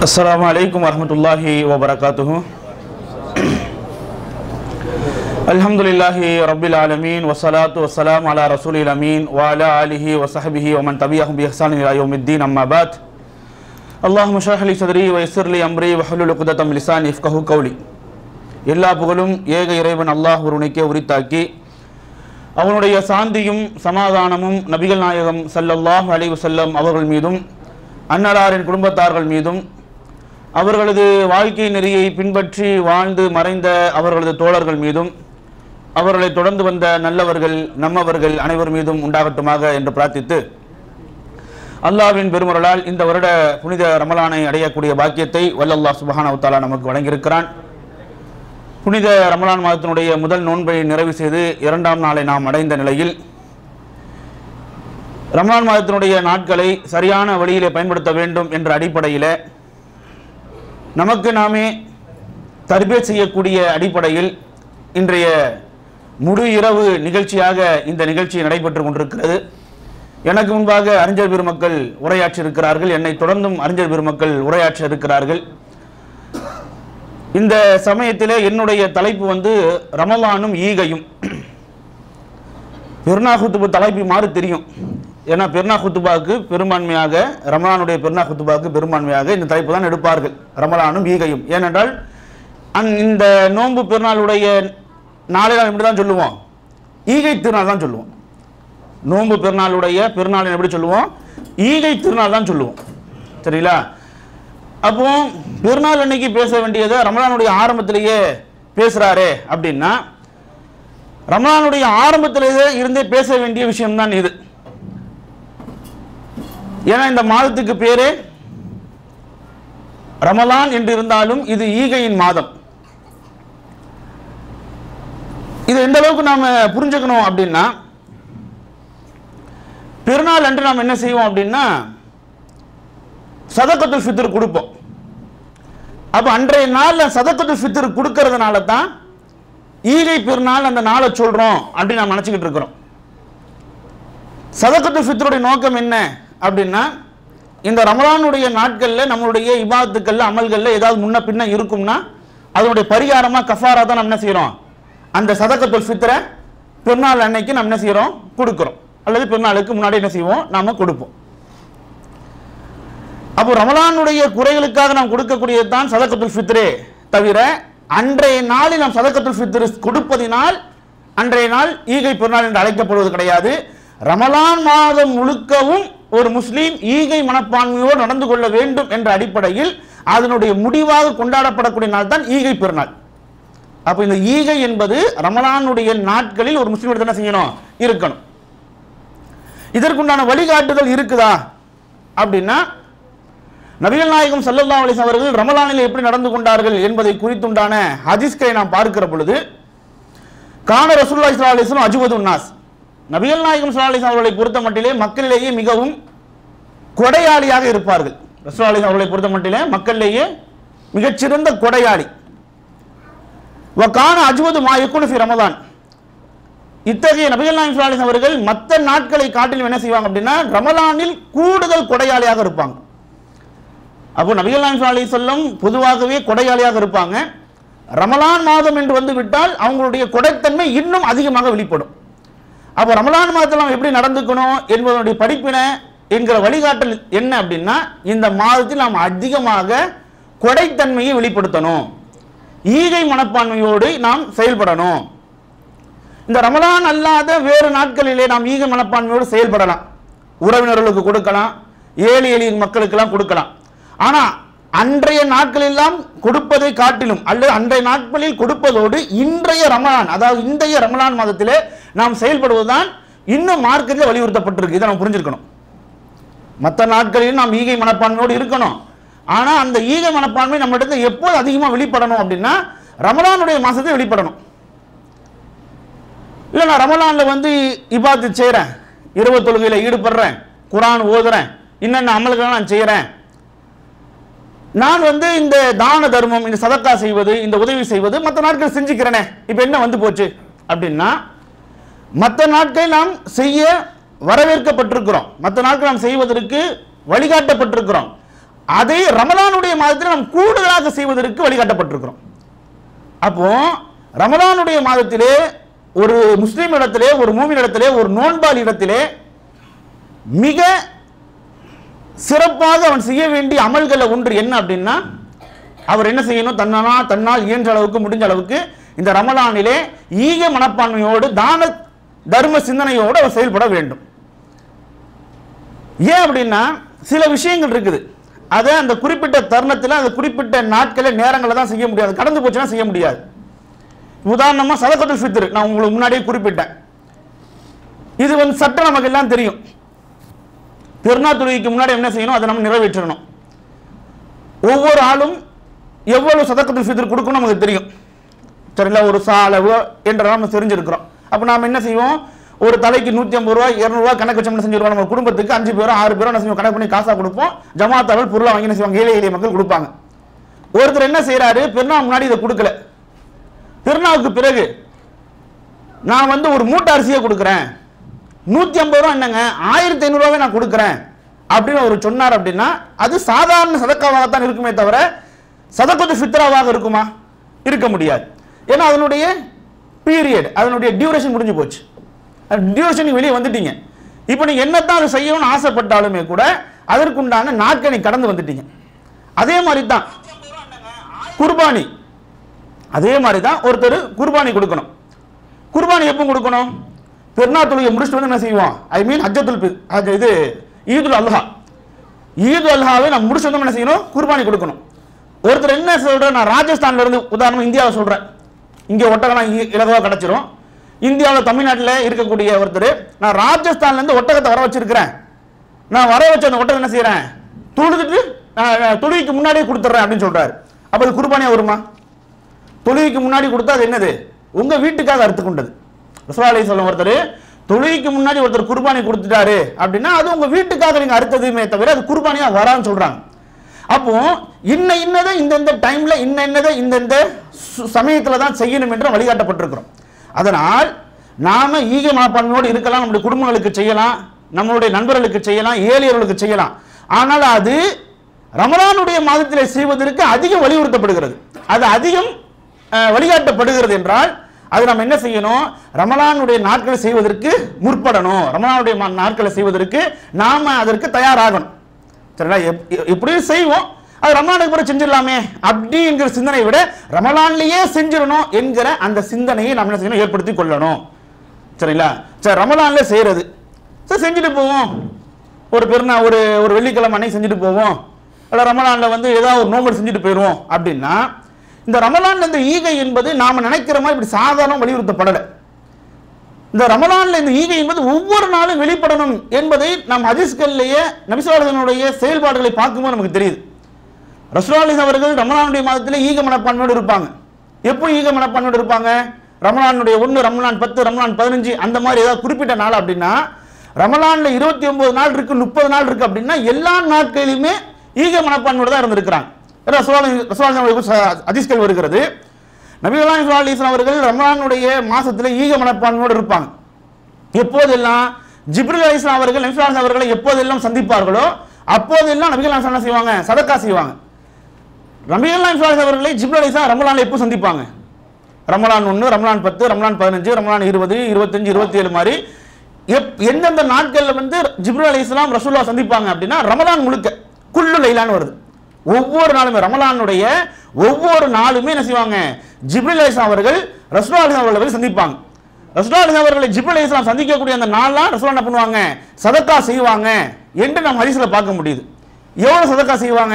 السلام عليكم ورحمة الله وبركاته الحمد لله رب العالمين والصلاة والسلام على رسول الأمين وعلى آله وصحبه ومن تبعهم بإحسان إلى يوم الدين أما بعد اللهم اشرح لي صدري ويسر لي أمري واحلل عقدة من لساني يفقهوا قولي எல்லா புகழும் ஏக இறைவன் அல்லாஹ் ஒருவனுக்கே உரித்தாக்கி அவனுடைய சாந்தியும் சமாதானமும் நபிகள் நாயகம் ஸல்லல்லாஹு அலைஹி வஸல்லம் அவர்கள் மீதும் அன்னலாரின் குடும்பத்தார்கள் மீதும் அவர்களது வாழ்க்கை நெறியை பின்பற்றி வாழ்ந்து மறைந்த அவர்களது தோழர்கள் மீதும் அவர்களை தொடர்ந்து வந்த நல்லவர்கள் நம்மவர்கள் அனைவர் மீதும் உண்டாகட்டுமாக என்று பிரார்த்தித்து அல்லாஹ்வின் பெருமுறலால் இந்த வருட புனித ரமலானை அடையக்கூடிய பாக்கியத்தை வல்லல்லாஹ் சுபஹானஹு வ தஆலா நமக்கு வழங்கியிருக்கிறான் புனித ரமலான் மாதத்தினுடைய முதல் நோன்பை நிறைவு செய்து இரண்டாம் நாளை நாம் அடைந்த நிலையில் ரமலான் மாதத்தினுடைய நாட்களை சரியான வழியிலே பயன்படுத்த வேண்டும் என்ற அடிப்படையில் நமக்கு நாமே தர்பியத் செய்யக்கூடிய அடிப்படையில் இன்றைய முழு இரவு நிகழ்ச்சியாக இந்த நிகழ்ச்சி நடைபெற்று கொண்டிருக்கிறது எனக்கு முன்பாக அறிஞர் பெருமக்கள் உரையாற்றி இருக்கிறார்கள் என்னை தொடர்ந்தும் அறிஞர் பெருமக்கள் உரையாற்ற இருக்கிறார்கள் இந்த சமயத்திலே என்னுடைய தலைப்பு வந்து ரமலானும் ஈகையும் பெருநா குத்துபு தலைப்பு மாறி தெரியும் ஏன்னா பெருநா குத்துபாவுக்கு பெரும்பான்மையாக ரமலானுடைய பெருநா குத்துபாவுக்கு பெரும்பான்மையாக இந்த தலைப்பு தான் எடுப்பார்கள் ரமலானும் ஈகையும் ஏனென்றால் அந் இந்த நோன்பு பெருநாளுடைய நாளை நாள் எப்படி தான் சொல்லுவோம் ஈகை திருநாள் தான் சொல்லுவோம் நோன்பு பெருநாளுடைய பெருநாள் எப்படி சொல்லுவோம் ஈகை திருநாள் தான் சொல்லுவோம் சரிங்களா அப்போ பெருநாள் அன்னைக்கு பேச வேண்டியதை ரமலானுடைய ஆரம்பத்திலேயே பேசுறாரே அப்படின்னா ரமலானுடைய ஆரம்பத்திலேயே இருந்தே பேச வேண்டிய விஷயம்தான் இது ஏன்னா இந்த மாதத்துக்கு பேரே ரமலான் என்று இருந்தாலும் இது ஈகையின் மாதம் இது எந்த அளவுக்கு நாம புரிஞ்சுக்கணும் அப்படின்னா பெருநாள் அன்று நாம் என்ன செய்வோம் அப்படின்னா சதக்கத்துல் ஃபித்ர் கொடுப்போம் அப்போ அன்றைய நாளில் சதக்கத்துல் ஃபித்ர் கொடுக்கறதுனால தான் ஈகை பெருநாள் அந்த நாளை சொல்கிறோம் அப்படின்னு நாம் நினச்சிக்கிட்டு இருக்கிறோம் சதக்கத்துல் ஃபித்ருடைய நோக்கம் என்ன அப்படின்னா இந்த ரமலானுடைய நாட்களில் நம்மளுடைய இபாத்துக்களில் அமல்களில் ஏதாவது முன்ன பின்ன இருக்கும்னா அதனுடைய பரிகாரமாக கஃபாரா தான் நம்ம என்ன செய்கிறோம் அந்த சதக்கத்துல் ஃபித்ரை பெருநாள் அன்னைக்கு நம்ம என்ன செய்கிறோம் கொடுக்குறோம் அல்லது பெருநாளுக்கு முன்னாடி என்ன செய்வோம் நாம் கொடுப்போம் அப்போ ரமலானுடைய குறைகளுக்காக நாம் கொடுக்கக்கூடியது தான் சதக்கத்துல் ஃபித்ரே தவிர அன்றைய நாளில் நாம் சதக்கத்துல் ஃபித்ர் கொடுப்பதினால் அன்றைய நாள் ஈகை பெருநாள் என்று அழைக்கப்படுவது கிடையாது ரமலான் மாதம் முழுக்கவும் ஒரு முஸ்லீம் ஈகை மனப்பான்மையோடு நடந்து கொள்ள வேண்டும் என்ற அடிப்படையில் அதனுடைய முடிவாக கொண்டாடப்படக்கூடிய நாள் தான் ஈகை பெருநாள் அப்போ இந்த ஈகை என்பது ரமலானுடைய நாட்களில் ஒரு முஸ்லீம் என்ன செய்யணும் இருக்கணும் இதற்குண்டான வழிகாட்டுதல் இருக்குதா அப்படின்னா நபிகள் நாயகம் சல்லல்லா அலிஸ் அவர்கள் ரமலானில் எப்படி நடந்து கொண்டார்கள் என்பதை குறித்துண்டான ஹதீஸ்களை நாம் பார்க்கிற பொழுது கான ரசூல்லா இஸ்லா அலிஸ்லாம் அஜுவது நாஸ் நபிகள் நாயகம் சல்லா அலிஸ் அவர்களை பொறுத்த மட்டிலே மக்களிலேயே மிகவும் கொடையாளியாக இருப்பார்கள் ரசூல்லா அலிஸ் அவர்களை பொறுத்த மட்டிலே மக்களிலேயே மிகச்சிறந்த கொடையாளி வ கான அஜுவது மா யக்குனு ரமதான் இத்தகைய நபிகள் நாயகம் சல்லா அலிஸ் அவர்கள் மற்ற நாட்களை காட்டிலும் என்ன செய்வாங்க அப்படின்னா ரமலானில் கூடுதல் கொடையாளியாக இருப்பாங்க அப்போ நபிகள் நாயம் அலி சொல்லம் பொதுவாகவே கொடையாளியாக இருப்பாங்க ரமலான் மாதம் என்று வந்து விட்டால் அவங்களுடைய கொடைத்தன்மை இன்னும் அதிகமாக வெளிப்படும் அப்போ ரமலான் மாதத்தில் நாம் எப்படி நடந்துக்கணும் என்பதனுடைய படிப்பினை என்கிற வழிகாட்டல் என்ன அப்படின்னா இந்த மாதத்தில் நாம் அதிகமாக கொடைத்தன்மையை வெளிப்படுத்தணும் ஈகை மனப்பான்மையோடு நாம் செயல்படணும் இந்த ரமலான் அல்லாத வேறு நாட்களிலே நாம் ஈகை மனப்பான்மையோடு செயல்படலாம் உறவினர்களுக்கு கொடுக்கலாம் ஏழை எளிய மக்களுக்கெல்லாம் கொடுக்கலாம் ஆனா அன்றைய நாட்களெல்லாம் கொடுப்பதை காட்டிலும் அல்லது அன்றைய நாட்களில் கொடுப்பதோடு இன்றைய ரமலான் அதாவது இன்றைய ரமலான் மாதத்திலே நாம் செயல்படுவதுதான் இன்னும் மார்க்கத்தில் வலியுறுத்தப்பட்டிருக்கு இதை நம்ம புரிஞ்சிருக்கணும் மற்ற நாட்களில் நாம் ஈகை மனப்பான்மையோடு இருக்கணும் ஆனா அந்த ஈகை மனப்பான்மை நம்மிடத்துல எப்போது அதிகமாக வெளிப்படணும் அப்படின்னா ரமலானுடைய மாசத்தை வெளிப்படணும் இல்லை நான் ரமலான்ல வந்து இபாத்து செய்கிறேன் இரவு தொழுகையில் ஈடுபடுறேன் குரான் ஓதுறேன் இன்னென்ன அமல்களை நான் செய்கிறேன் நான் வந்து இந்த தான தர்மம் இந்த சதக்கா செய்வது இந்த உதவி செய்வது மற்ற நாட்கள் செஞ்சுக்கிறேனே இப்போ என்ன வந்து போச்சு அப்படின்னா மற்ற நாட்கள் நாம் செய்ய வரவேற்கப்பட்டிருக்கிறோம் மற்ற நாட்கள் நாம் செய்வதற்கு வழிகாட்டப்பட்டிருக்கிறோம் அதை ரமலானுடைய மாதத்தில் நாம் கூடுதலாக செய்வதற்கு வழிகாட்டப்பட்டிருக்கிறோம் அப்போ ரமலானுடைய மாதத்திலே ஒரு முஸ்லீம் இடத்திலே ஒரு மூமின் இடத்திலே ஒரு நோன்பால் இடத்திலே மிக சிறப்பாக அவன் செய்ய வேண்டிய அமல்களில் ஒன்று என்ன அப்படின்னா அவர் என்ன செய்யணும் தன்னால் தன்னால் இயன்ற அளவுக்கு முடிஞ்ச அளவுக்கு இந்த ரமலானிலே ஈக மனப்பான்மையோடு தான தர்ம சிந்தனையோடு அவர் செயல்பட வேண்டும் ஏன் அப்படின்னா சில விஷயங்கள் இருக்குது அதை அந்த குறிப்பிட்ட தருணத்தில் அந்த குறிப்பிட்ட நாட்களில் நேரங்களில் தான் செய்ய முடியாது கடந்து போச்சுன்னா செய்ய முடியாது உதாரணமாக சதக்கத்துல் ஃபித்ர் நான் உங்களுக்கு முன்னாடியே குறிப்பிட்டேன் இது வந்து சட்டம் நமக்கு எல்லாம் தெரியும் பெருநாள் தொழுகைக்கு முன்னாடி என்ன செய்யணும் அதை நம்ம நிறைவேற்றணும் ஒவ்வொரு ஆளும் எவ்வளவு சதக்கத்துல் ஃபித்ர் கொடுக்கணும் நமக்கு தெரியும் சரிங்களா ஒரு சாலவு என்றெல்லாம் நம்ம தெரிஞ்சிருக்கிறோம் அப்போ நாம் என்ன செய்வோம் ஒரு தலைக்கு நூற்றி ஐம்பது ரூபா இரநூறுவா கணக்கு வச்சு என்ன செஞ்சிருவோம் நம்ம குடும்பத்துக்கு அஞ்சு பேரோ ஆறு பேரோ என்ன செய்வோம் கணக்கு பண்ணி காசாக கொடுப்போம் ஜமாத்தாவல் பொருளை வாங்கி என்ன செய்வாங்க ஏழை எளிய மக்கள் கொடுப்பாங்க ஒருத்தர் என்ன செய்கிறாரு பெருநாள் முன்னாடி இதை கொடுக்கல பெருநாளுக்கு பிறகு நான் வந்து ஒரு மூட்டை அரிசியை கொடுக்குறேன் நூற்றி ஐம்பது ரூபா என்னங்க ஆயிரத்தி ஐநூறுரூவாவே நான் கொடுக்குறேன் அப்படின்னு அவர் சொன்னார் அப்படின்னா அது சாதாரண சதக்காவாகத்தான் இருக்குமே தவிர சதக்கத்து ஃபித்ராவாக இருக்குமா இருக்க முடியாது ஏன்னா அதனுடைய பீரியட் அதனுடைய டியூரேஷன் முடிஞ்சு போச்சு டியூரேஷன் வெளியே வந்துட்டீங்க இப்போ நீங்கள் என்னத்தான் அதை செய்யணும்னு ஆசைப்பட்டாலுமே கூட அதற்குண்டான நாட்களை கடந்து வந்துட்டீங்க அதே மாதிரி தான் குர்பானி அதே மாதிரி தான் ஒருத்தர் குர்பானி கொடுக்கணும் குர்பானி எப்போ கொடுக்கணும் பெருநாள் தொழுகை முடிச்சுட்டு வந்து என்ன செய்வோம் ஐ மீன் ஹஜ்ஜத்துல் பி- ஹஜ் இது ஈதுல் அல்ஹா ஈது அல்ஹாவை நம்ம முடிச்சு வந்து என்ன செய்யணும் குர்பானி கொடுக்கணும் ஒருத்தர் என்ன சொல்றேன் நான் ராஜஸ்தான்ல இருந்து உதாரணம் இந்தியாவை சொல்றேன் இங்கே ஒட்டகம் இலகுவாக கிடைச்சிரும் இந்தியாவில் தமிழ்நாட்டில் இருக்கக்கூடிய ஒருத்தர் நான் ராஜஸ்தான்ல இருந்து ஒட்டகத்தை வர வச்சிருக்கிறேன் நான் வர வச்ச அந்த ஒட்டகம் என்ன செய்யறேன் தொழுதுட்டு நான் தொழுகைக்கு முன்னாடியே கொடுத்துட்றேன் அப்படின்னு சொல்றாரு அப்போ அது குர்பானியா வருமா தொழுகைக்கு முன்னாடி கொடுத்தா அது என்னது உங்க வீட்டுக்காக அறுத்து கொண்டது ரசவாலை சொல்லும் ஒருத்தர் தொழுகைக்கு முன்னாடி ஒருத்தர் குர்பானி கொடுத்துட்டாரு அப்படின்னா அது உங்க வீட்டுக்காக நீங்க அறுத்ததுமே தவிர அது குர்பானியா வரான்னு சொல்றாங்க அப்போ இன்ன இன்னதை இந்தந்த டைம்ல இன்ன இன்னதை இந்தந்த சு- சமயத்துல தான் செய்யணும் என்று வழிகாட்டப்பட்டிருக்கிறோம் அதனால் நாம ஈகை மனப்பான்மையோடு இருக்கலாம் நம்முடைய குடும்பங்களுக்கு செய்யலாம் நம்மளுடைய நண்பர்களுக்கு செய்யலாம் ஏழையர்களுக்கு செய்யலாம் ஆனால் அது ரமலானுடைய மாதத்திலே செய்வதற்கு அதிகம் வலியுறுத்தப்படுகிறது அது அதிகம் அஹ், வழிகாட்டப்படுகிறது என்றால் அது நம்ம என்ன செய்யணும் ரமலானுடைய நாட்களை செய்வதற்கு முற்படணும் ரமலானுடைய மா- நாட்களை செய்வதற்கு நாம அதற்கு தயாராகணும் சரிங்களா எப்- எ- எப்படியும் செய்வோம் அது ரமலானுக்கு பிறகு செஞ்சிடலாமே அப்படிங்கிற சிந்தனையை விட ரமலான்லயே செஞ்சிடணும் என்கிற அந்த சிந்தனையை நம்ம என்ன செய்யணும் ஏற்படுத்தி கொள்ளணும் சரிங்களா சரி ரமலான்ல செய்யறது சரி செஞ்சுட்டு போவோம் ஒரு பெருநா ஒரு ஒரு வெள்ளிக்கிழமை அன்னைக்கு செஞ்சுட்டு போவோம் இல்லை ரமலான்ல வந்து ஏதாவது ஒரு நோம்பல் செஞ்சுட்டு போயிடுவோம் அப்படின்னா இந்த ரமலான்ல இந்த ஈகை என்பது நாம நினைக்கிற மாதிரி இப்படி சாதாரண வலியுறுத்தப்படலை இந்த ரமலான்ல இந்த ஈகை என்பது ஒவ்வொரு நாளும் வெளிப்படணும் என்பதை நம் ஹதீஸ்கள்லேயே நபிசுவாரதனுடைய செயல்பாடுகளை பார்க்கும்போது நமக்கு தெரியுது ரசூலாலிஸ் அவர்கள் ரமலானுடைய மாதத்தில் ஈக மனப்பான்மையோடு இருப்பாங்க எப்போ ஈக மனப்பான்மையோடு இருப்பாங்க ரமலானுடைய ஒன்று ரமலான் பத்து ரமலான் பதினஞ்சு அந்த மாதிரி ஏதாவது குறிப்பிட்ட நாள் அப்படின்னா ரமலான்ல இருபத்தி ஒன்பது நாள் இருக்கு முப்பது நாள் இருக்கு அப்படின்னா எல்லா நாட்களிலுமே ஈக மனப்பான்மையோடு தான் இருந்திருக்கிறாங்க ரசூலாலிஸ் ஹதீஸ்கள் வருகிறது நபிகளாம் அலிஸ்லாம் அவர்கள் ரமலானுடைய மாசத்துல ஈக மனப்பான்மையோடு இருப்பாங்க எப்போதெல்லாம் ஜிப்ரில் அலிஸ்லாம் அவர்கள் நபிசுல்லாஸ் அவர்களை எப்போதெல்லாம் சந்திப்பார்களோ அப்போதெல்லாம் நபிகள் அலிஸ்லாம் என்ன செய்வாங்க சதக்கா செய்வாங்க நபிகள் அலிஸ்லாம் அவர்களை ஜிப்ரில் அலிஸ்லாம் ரமலான்ல எப்போ சந்திப்பாங்க ரமலான் ஒன்று ரமலான் பத்து ரமலான் பதினஞ்சு ரமலான் இருபது இருபத்தஞ்சு இருபத்தி ஏழு மாதிரி எப் எந்தெந்த நாட்களில் வந்து ஜிப்ரல் அலி இஸ்லாம் ரசூல்லா சந்திப்பாங்க அப்படின்னா ரமலான் முழுக்க குல்லு லைலான்னு வருது ஒவ்வொரு நாளுமே ரமலானுடைய ஒவ்வொரு நாளுமே என்ன செய்வாங்க ஜிப்ரல் அலி இஸ்லாம் அவர்கள் ரசூல்லா அலி அவர்களை போய் சந்திப்பாங்க ரசூல்லா அலி அவர்களை ஜிப்ரல் அலி இஸ்லாம் சந்திக்கக்கூடிய அந்த நாள்லாம் ரசூல்லா என்ன பண்ணுவாங்க சதக்கா செய்வாங்க என்று நம்ம ஹதீஸ்ல பார்க்க முடியுது எவ்வளவு சதக்கா செய்வாங்க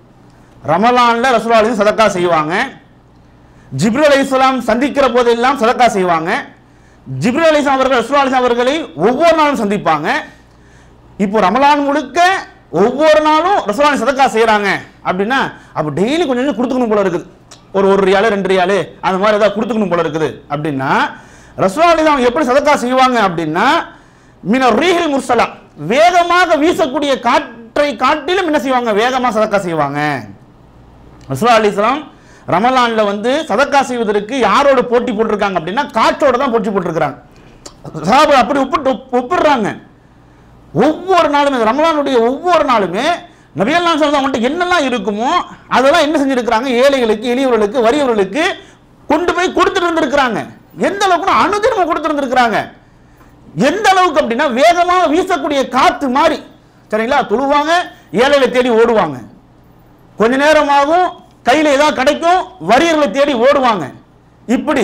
ரமலான்ல ரசூல்லா அலி சதக்கா செய்வாங்க ஜிப்ரல் அலிஸ்லாம் சந்திக்கிற போதெல்லாம் சதக்கா செய்வாங்க ஜிப்ரல் அலிஸ்லாம் அவர்கள் ரசூல் அலிஸ்லாம் அவர்களை ஒவ்வொரு நாளும் சந்திப்பாங்க இப்போ ரமலான் முழுக்க ஒவ்வொரு நாளும் ரசூலானி சதக்கா செய்கிறாங்க அப்படின்னா அப்போ டெய்லி கொஞ்சம் கொஞ்சம் கொடுத்துக்கணும் போல இருக்குது ஒரு ஒரு ரியாலு ரெண்டு ரியாலு அந்த மாதிரி ஏதாவது கொடுத்துக்கணும் போல இருக்குது அப்படின்னா ரசூலானி அவங்க எப்படி சதக்கா செய்வாங்க அப்படின்னா மின ரீஹில் முர்சலா வேகமாக வீசக்கூடிய காற்றை காட்டிலும் என்ன செய்வாங்க வேகமாக சதக்கா செய்வாங்க ரசூலா அலிஸ்லாம் ரமலான்ல வந்து சதக்கா செய்வதற்கு யாரோட போட்டி போட்டிருக்காங்க அப்படின்னா காற்றோட தான் போட்டி போட்டிருக்கிறாங்க சஹாபா அப்படி ஒப்பிட்டு ஒப்- ஒப்பிடுறாங்க ஒவ்வொரு நாளுமே இந்த ரமலானுடைய ஒவ்வொரு நாளுமே நபிகள் நான் சொல்றது அவங்கள்ட்ட என்னெல்லாம் இருக்குமோ அதெல்லாம் என்ன செஞ்சிருக்கிறாங்க ஏழைகளுக்கு எளியவர்களுக்கு வறியவர்களுக்கு கொண்டு போய் கொடுத்துட்டு இருந்திருக்கிறாங்க எந்த அளவுக்கு அனுதினமும் கொடுத்துட்டு இருந்திருக்கிறாங்க எந்த அளவுக்கு அப்படின்னா வேகமாக வீசக்கூடிய காத்து மாதிரி சரிங்களா தொழுவாங்க ஏழைகளை தேடி ஓடுவாங்க கொஞ்ச நேரமாகும் கையில் ஏதாவது கிடைக்கும் வரியர்களை தேடி ஓடுவாங்க இப்படி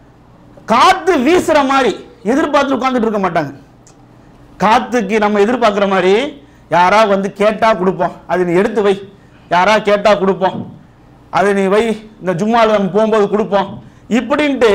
காத்து வீசுற மாதிரி எதிர்பார்த்து உட்கார்ந்துட்டு இருக்க மாட்டாங்க காத்துக்கு நம்ம எதிர்பார்க்குற மாதிரி யாரா வந்து கேட்டா கொடுப்போம் அது நீ எடுத்து வை யாரா கேட்டா கொடுப்போம் அதை நீ வை இந்த ஜும்மாவில் நம்ம போகும்போது கொடுப்போம் இப்படின்ட்டு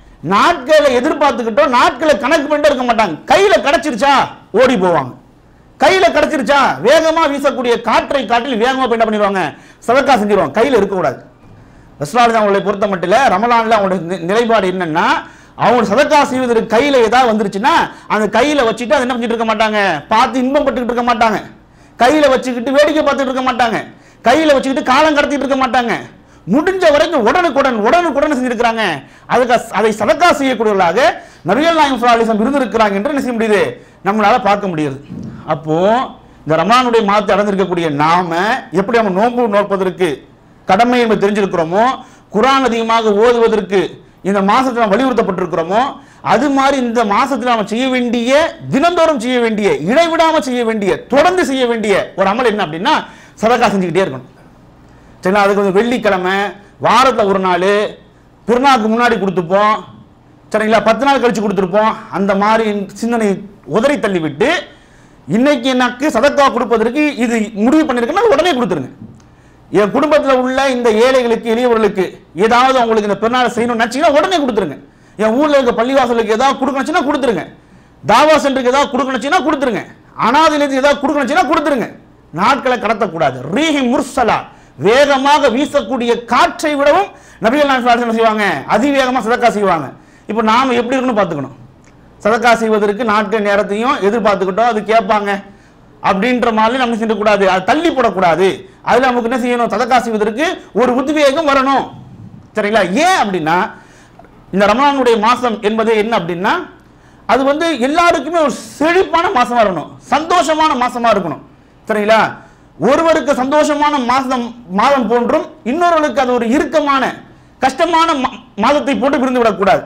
நாட்களை எதிர்பார்த்துக்கிட்டோம் நாட்களை கணக்கு பண்ணிட்டு இருக்க மாட்டாங்க கையில கிடைச்சிருச்சா ஓடி போவாங்க கையில கிடைச்சிருச்சா வேகமா வீசக்கூடிய காற்றை காட்டில் வேகமா போய் என்ன பண்ணிடுவாங்க சதக்கா செஞ்சிருவாங்க கையில இருக்கக்கூடாது ரஸ்லாலி அவங்களை பொறுத்த மட்டும் இல்ல ரமலான்ல அவங்களோட நி- நிலைப்பாடு என்னன்னா அவங்க சதக்கா செய்வதற்கு கையில ஏதாவது வந்துருச்சுன்னா அந்த கையில வச்சுட்டு அதை என்ன பண்ணிட்டு இருக்க மாட்டாங்க பார்த்து இன்பம் பட்டுக்கிட்டு இருக்க மாட்டாங்க கையில வச்சுக்கிட்டு வேடிக்கை பார்த்துட்டு இருக்க மாட்டாங்க கையில வச்சுக்கிட்டு காலம் கடத்திட்டு இருக்க மாட்டாங்க முடிஞ்ச வரைக்கும் உடனுக்குடன் உடனுக்குடன் செஞ்சிருக்கிறாங்க அதுக்கு அஸ்- அதை சதக்கா செய்யக்கூடியவர்களாக நபிகள் நாயகம் சுல்லாலிசம் இருந்திருக்கிறாங்க என்று என்ன செய்ய முடியுது நம்மளால பார்க்க முடியுது அப்போ இந்த ரமலானுடைய மாதத்தை அடைந்திருக்கக்கூடிய நாம எப்படி நம்ம நோன்பு நோற்பதற்கு கடமை என்பது தெரிஞ்சிருக்கிறோமோ குரான் அதிகமாக ஓதுவதற்கு இந்த மாசத்துல நாம் வலியுறுத்தப்பட்டிருக்கிறோமோ அது மாதிரி இந்த மாசத்துல நாம செய்ய வேண்டிய தினந்தோறும் செய்ய வேண்டிய இடைவிடாம செய்ய வேண்டிய தொடர்ந்து செய்ய வேண்டிய ஒரு அமல் என்ன அப்படின்னா சதக்கா செஞ்சுக்கிட்டே இருக்கணும் சரிங்களா அதுக்கு வந்து வெள்ளிக்கிழமை வாரத்தில் ஒரு நாள் திருநாளுக்கு முன்னாடி கொடுத்துப்போம் சரிங்களா பத்து நாள் கழிச்சு கொடுத்துருப்போம் அந்த மாதிரி சிந்தனை உதறி தள்ளிவிட்டு இன்னைக்கு எனக்கு சதக்கா கொடுப்பதற்கு இது முடிவு பண்ணியிருக்கேன்னா அது உடனே கொடுத்துருங்க என் குடும்பத்தில் உள்ள இந்த ஏழைகளுக்கு எளியவர்களுக்கு ஏதாவது அவங்களுக்கு இந்த பெருநாள் செய்யணும்னு நினச்சிங்கன்னா உடனே கொடுத்துருங்க என் ஊரில் இருக்க பள்ளிவாசலுக்கு ஏதாவது கொடுக்கணுச்சுன்னா கொடுத்துருங்க தாவா சென்டருக்கு ஏதாவது கொடுக்கணுச்சுன்னா கொடுத்துருங்க அனாதையிலேருந்து ஏதாவது கொடுக்கணுச்சுன்னா கொடுத்துருங்க நாட்களை கடத்தக்கூடாது ரீஹி முர்சலா வேகமாக வீசக்கூடிய காற்றை விடவும் நபிகள் நாயகம் ஸல்லல்லாஹு அலைஹி வஸல்லம் செய்வாங்க அதிவேகமாக சதக்கா செய்வாங்க இப்போ நாம எப்படி இருக்கணும் பார்த்துக்கணும் சதக்கா செய்வதற்கு நாட்கள் நேரத்தையும் எதிர்பார்த்துக்கிட்டோம் அது கேட்பாங்க அப்படின்ற மாதிரி நம்ம செய்யக்கூடாது அது தள்ளி போடக்கூடாது அதில் நமக்கு என்ன செய்யணும் சதக்கா செய்வதற்கு ஒரு உத்வேகம் வரணும் சரிங்களா ஏன் அப்படின்னா இந்த ரமலானுடைய மாதம் என்பது என்ன அப்படின்னா அது வந்து எல்லாருக்குமே ஒரு செழிப்பான மாசமா இருக்கணும் சந்தோஷமான மாசமா இருக்கணும் சரிங்களா ஒருவருக்கு சந்தோஷமான மாதம் மாதம் போன்றும் இன்னொருவருக்கு அது ஒரு இறுக்கமான கஷ்டமான மா- மாதத்தை போட்டு பிரிந்து விடக்கூடாது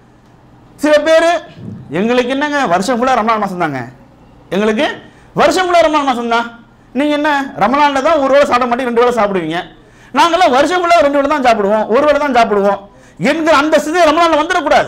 சில பேர் எங்களுக்கு என்னங்க வருஷம் ஃபுல்லாக ரமலான் மாதம் தாங்க எங்களுக்கு வருஷம் ஃபுல்லாக ரமலான் மாதம் தான் நீங்கள் என்ன ரமலானில் தான் ஒரு வேளை சாப்பிட மாட்டீங்க ரெண்டு வேளை சாப்பிடுவீங்க நாங்களாம் வருஷம் ஃபுல்லாக ரெண்டு வேளை தான் சாப்பிடுவோம் ஒரு வேளை தான் சாப்பிடுவோம் என்கிற அந்த சிதை ரமலானில் வந்துடக்கூடாது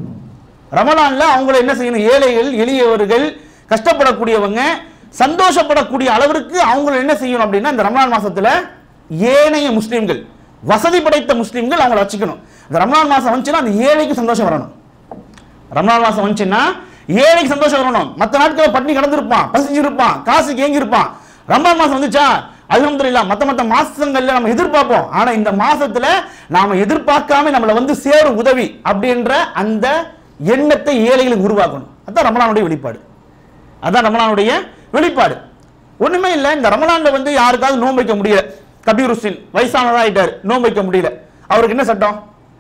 ரமலான்ல அவங்கள என்ன செய்யணும் ஏழைகள் எளியவர்கள் கஷ்டப்படக்கூடியவங்க சந்தோஷப்படக்கூடிய அளவிற்கு அவங்கள என்ன செய்யணும் அப்படின்னா இந்த ரமலான் மாசத்துல ஏனைய முஸ்லீம்கள் வசதி படைத்த முஸ்லீம்கள் அவங்கள வச்சுக்கணும் இந்த ரமலான் மாசம் வந்துச்சுன்னா அந்த ஏழைக்கு சந்தோஷம் வரணும் ரமலான் மாசம் வந்துச்சுன்னா ஏழைக்கு சந்தோஷம் வரணும் மற்ற நாட்கள் பட்டினி கடந்திருப்பான் பசிச்சிருப்பான் காசுக்கு ஏங்கி இருப்பான் ரமலான் மாசம் வந்துச்சா அல்ஹம்துலில்லாஹ் மத்த மத்த மாசங்கள்ல நம்ம எதிர்பார்ப்போம் ஆனா இந்த மாசத்துல நாம எதிர்பார்க்காம நம்மள வந்து சேரும் உதவி அப்படின்ற அந்த எண்ணத்தை ஏழைகளுக்கு உருவாக்கணும் அதான் ரமலானுடைய வெளிப்பாடு அதான் ரமலானுடைய வெளிப்பாடு ஒண்ணுமே இல்லை இந்த ரமலான்ல வந்து யாருக்காவது நோன்பு வைக்க முடியல கபீர் ஹுசின் வயசானதா ஆயிட்டாரு நோன்பு வைக்க முடியல அவருக்கு என்ன சட்டம்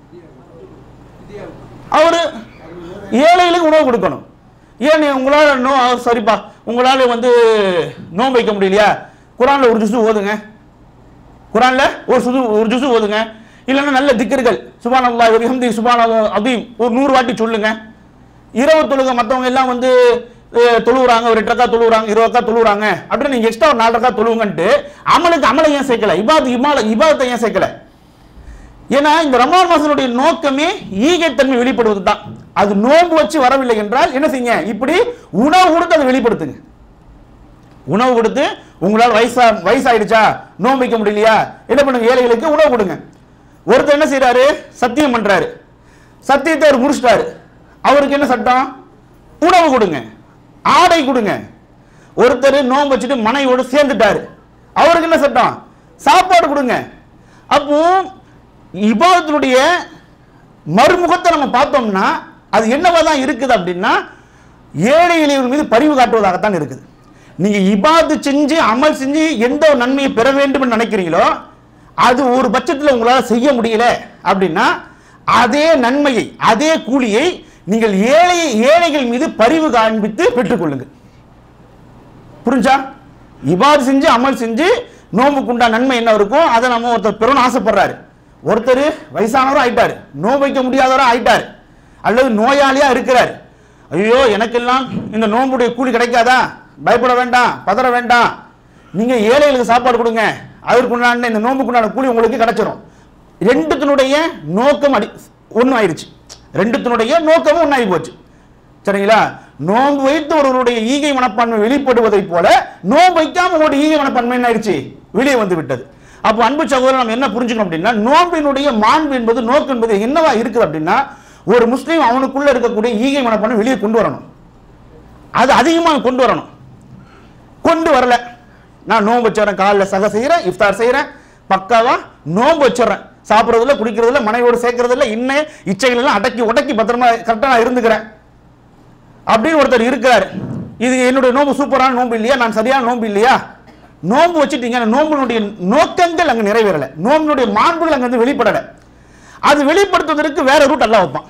அவரு ஏழைகளுக்கு உணவு கொடுக்கணும் ஏன் நீ உங்களால நோ சரிப்பா உங்களால வந்து நோன்பு வைக்க முடியலையா குரான்ல ஒரு ஜுசு ஓதுங்க குரான்ல ஒரு சுது ஒரு ஜுசு ஓதுங்க இல்லைன்னா நல்ல திக்கர்கள் சுபான் அல்லா ஹம்தி சுபான் அதீம் ஒரு நூறு வாட்டி சொல்லுங்க இரவு தொழுக மற்றவங்க எல்லாம் வந்து அஹ், தொழுவுறாங்க ஒரு எட்டு ரக்கா தொழுவுறாங்க இருபது ரக்கா தொழுவுறாங்க அப்படின்னு நீங்க எக்ஸ்ட்ரா ஒரு நாலு ரக்கா தொழுவுங்கன்ட்டு அமலுக்கு அமலை ஏன் சேர்க்கல இபாத் இமால இபாதத்தை ஏன் சேர்க்கல ஏன்னா இந்த ரமலான் மாசனுடைய நோக்கமே ஈகைத்தன்மை வெளிப்படுவது தான் அது நோன்பு வச்சு வரவில்லை என்றால் என்ன செய்யுங்க இப்படி உணவு கொடுத்து அதை வெளிப்படுத்துங்க உணவு கொடுத்து உங்களால் வயசா வயசாயிடுச்சா நோன்பு வைக்க முடியலையா என்ன பண்ணுங்க ஏழைகளுக்கு உணவு கொடுங்க ஒருத்தர் என்ன செய்றாரு சத்தியம் பண்றாரு சத்தியத்தை அவர் முடிச்சிட்டாரு அவருக்கு என்ன சட்டம் உணவு கொடுங்க ஆடை கொடுங்க ஒருத்தர் நோன்பு வச்சுட்டு மனைவியோடு சேர்ந்துட்டாரு அவருக்கு என்ன சட்டம் சாப்பாடு கொடுங்க அப்போ இபாதத்தினுடைய மறுமுகத்தை நம்ம பார்த்தோம்னா அது என்னவா தான் இருக்குது அப்படின்னா ஏழை எளியவர் மீது பரிவு காட்டுவதாகத்தான் இருக்குது நீங்க இபாது செஞ்சு அமல் செஞ்சு எந்த ஒரு நன்மையை பெற வேண்டும் என்று நினைக்கிறீங்களோ அது ஒரு பட்சத்தில் உங்களால் செய்ய முடியல அப்படின்னா அதே நன்மையை அதே கூலியை நீங்கள் ஏழை ஏழைகள் மீது பரிவு காண்பித்து பெற்றுக்கொள்ளுங்கள் புரிஞ்சா இபாது செஞ்சு அமல் செஞ்சு நோம்புக்குண்டா நன்மை என்ன இருக்கும் அதை நம்ம ஒருத்தர் பெறணும்னு ஆசைப்படுறாரு ஒருத்தர் வயசானவரும் ஆயிட்டாரு நோன்பு வைக்க முடியாதவரும் ஆயிட்டாரு அல்லது நோயாளியா இருக்கிறார் ஐயோ எனக்கெல்லாம் இந்த நோன்புடைய கூலி கிடைக்காதா பயப்பட வேண்டாம் பதற வேண்டாம் நீங்க ஏழைகளுக்கு சாப்பாடு கொடுங்க அதற்குண்டான இந்த நோன்புக்குண்டான கூலி உங்களுக்கு கிடைச்சிரும் ரெண்டுத்தினுடைய நோக்கம் அடி ஒன்றும் ஆயிடுச்சு ரெண்டுத்தினுடைய நோக்கமும் ஒன்றாகி போச்சு சரிங்களா நோன்பு வைத்து ஒருவருடைய ஈகை மனப்பான்மை வெளிப்படுவதைப் போல நோன்பு வைக்காம உங்களுடைய ஈகை மனப்பான்மை என்ன ஆயிடுச்சு வெளியே வந்து விட்டது அப்போ அன்பு சகோதரர் நம்ம என்ன புரிஞ்சுக்கணும் அப்படின்னா நோன்பினுடைய மாண்பு என்பது நோக்கு என்பது என்னவா இருக்குது அப்படின்னா ஒரு முஸ்லீம் அவனுக்குள்ள இருக்கக்கூடிய ஈகை மனப்பான்மை வெளியே கொண்டு வரணும் அது அதிகமாக கொண்டு வரணும் கொண்டு வரல நான் நோன்பு வச்சுறேன் காலைல சக செய்கிறேன் இஃப்தார் செய்கிறேன் பக்காவா நோன்பு வச்சிடுறேன் சாப்பிட்றதில்ல குடிக்கிறதில்ல மனைவியோடு சேர்க்கறதில்ல இன்னும் இச்சைகள் எல்லாம் அடக்கி உடக்கி பத்திரமா கரெக்டாக நான் இருந்துக்கிறேன் அப்படின்னு ஒருத்தர் இருக்கிறார் இது என்னுடைய நோன்பு சூப்பரான நோன்பு இல்லையா நான் சரியான நோன்பு இல்லையா நோன்பு வச்சுட்டீங்க அந்த நோம்பினுடைய நோக்கங்கள் அங்கே நிறைவேறலை நோம்பினுடைய மாண்புகள் அங்கே வந்து வெளிப்படலை அது வெளிப்படுத்துவதற்கு வேற ரூட் எல்லாம் வைப்பான்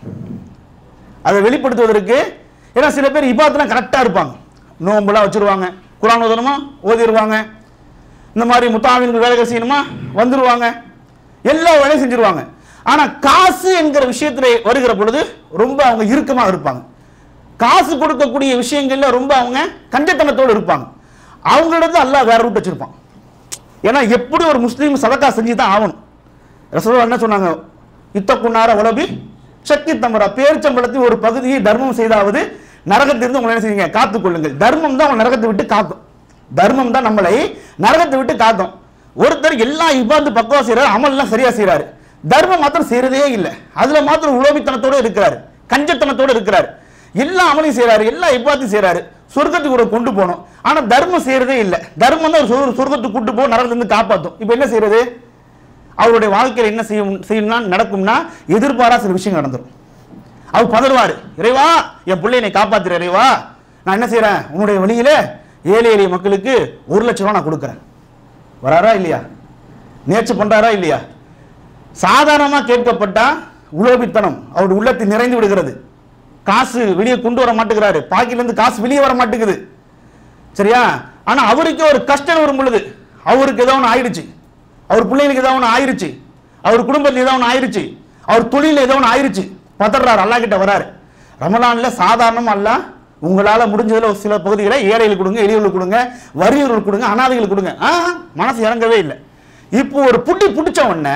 அதை வெளிப்படுத்துவதற்கு ஏன்னா சில பேர் இபாத்தெல்லாம் கரெக்டாக இருப்பாங்க நோம்புலாம் வச்சிருவாங்க குரான் ஓதணுமா ஓதிடுவாங்க இந்த மாதிரி முத்தாவின்கள் வேலைகள் செய்யணுமா வந்துருவாங்க எல்லா வேலையும் செஞ்சிருவாங்க ஆனால் காசு என்கிற விஷயத்தில் வருகிற பொழுது ரொம்ப அவங்க இறுக்கமாக இருப்பாங்க காசு கொடுக்கக்கூடிய விஷயங்கள்ல ரொம்ப அவங்க கஞ்சத்தனத்தோடு இருப்பாங்க அவங்களிடத்து அல்லாஹ் வேற ரூட் வச்சிருப்பான் ஏன்னா எப்படி ஒரு முஸ்லீம் சதக்கா செஞ்சு தான் ஆகணும் ரசூலுல்லாஹ் என்ன சொன்னாங்க இத்தக்குன்னார உலபி சக்தி தமரா பேரிச்சம்பளத்தின் ஒரு பகுதியை தர்மம் செய்தாவது நரகத்திலிருந்து உங்களை என்ன செய்யுங்க காத்துக்கொள்ளுங்கள் தர்மம் தான் உங்களை நரகத்தை விட்டு காக்கும் தர்மம் தான் நம்மளை நரகத்தை விட்டு காக்கும் ஒருத்தர் எல்லா இப்பாந்து பக்குவா செய்யறாரு அமல்லாம் சரியா செய்றாரு தர்மம் மாத்திரம் செய்யறதே இல்லை அதுல மாத்திரம் உலோபித்தனத்தோட இருக்கிறாரு கஞ்சத்தனத்தோட இருக்கிறாரு எல்லா அமலையும் செய்றாரு எல்லா இப்பாத்தையும் செய்றாரு சொர்க்கத்துக்கு ஒரு கொண்டு போகணும் ஆனா தர்மம் செய்யறதே இல்லை தர்மம் தான் ஒரு சொர்- சொர்க்கத்துக்கு கூட்டு போக நரகத்திலிருந்து காப்பாத்தும் இப்போ என்ன செய்யறது அவருடைய வாழ்க்கையில் என்ன செய்யும் செய்யணும்னா நடக்கும்னா எதிர்பாரா சில விஷயம் நடந்துரும் அவர் பதறுவார் இறைவா என் பிள்ளை என்னை காப்பாத்துற இறைவா நான் என்ன செய்றேன் உன்னுடைய வழியில ஏழை எளிய மக்களுக்கு ஒரு லட்சம் ரூபா நான் கொடுக்குறேன் வராரா இல்லையா நேர்ச்சி பண்றாரா இல்லையா சாதாரணமா கேட்கப்பட்டா உலோபித்தனம் அவருடைய உள்ளத்தில் நிறைந்து விடுகிறது காசு வெளியே கொண்டு வர மாட்டேங்கிறாரு பாக்கெட்ல இருந்து காசு வெளியே வர மாட்டேங்குது சரியா ஆனா அவருக்கு ஒரு கஷ்டம் வரும் பொழுது அவருக்கு ஏதோ ஒன்று ஆயிடுச்சு அவர் பிள்ளைங்களுக்கு ஏதோ ஒன்று ஆயிருச்சு அவர் குடும்பத்தில் ஏதோ ஒன்று ஆயிருச்சு அவர் தொழில ஏதோ ஒன்று ஆயிருச்சு பதறாரு அல்லா கிட்ட வராரு ரமலான்ல சாதாரணம் அல்ல உங்களால முடிஞ்சதுல ஒரு சில பகுதிகளை ஏழைகளுக்கு கொடுங்க எளியவர்களுக்கு கொடுங்க வறியவர்களுக்கு கொடுங்க அனாதைகளுக்கு கொடுங்க ஆ மனசு இறங்கவே இல்லை இப்போ ஒரு புட்டி புடிச்ச உடனே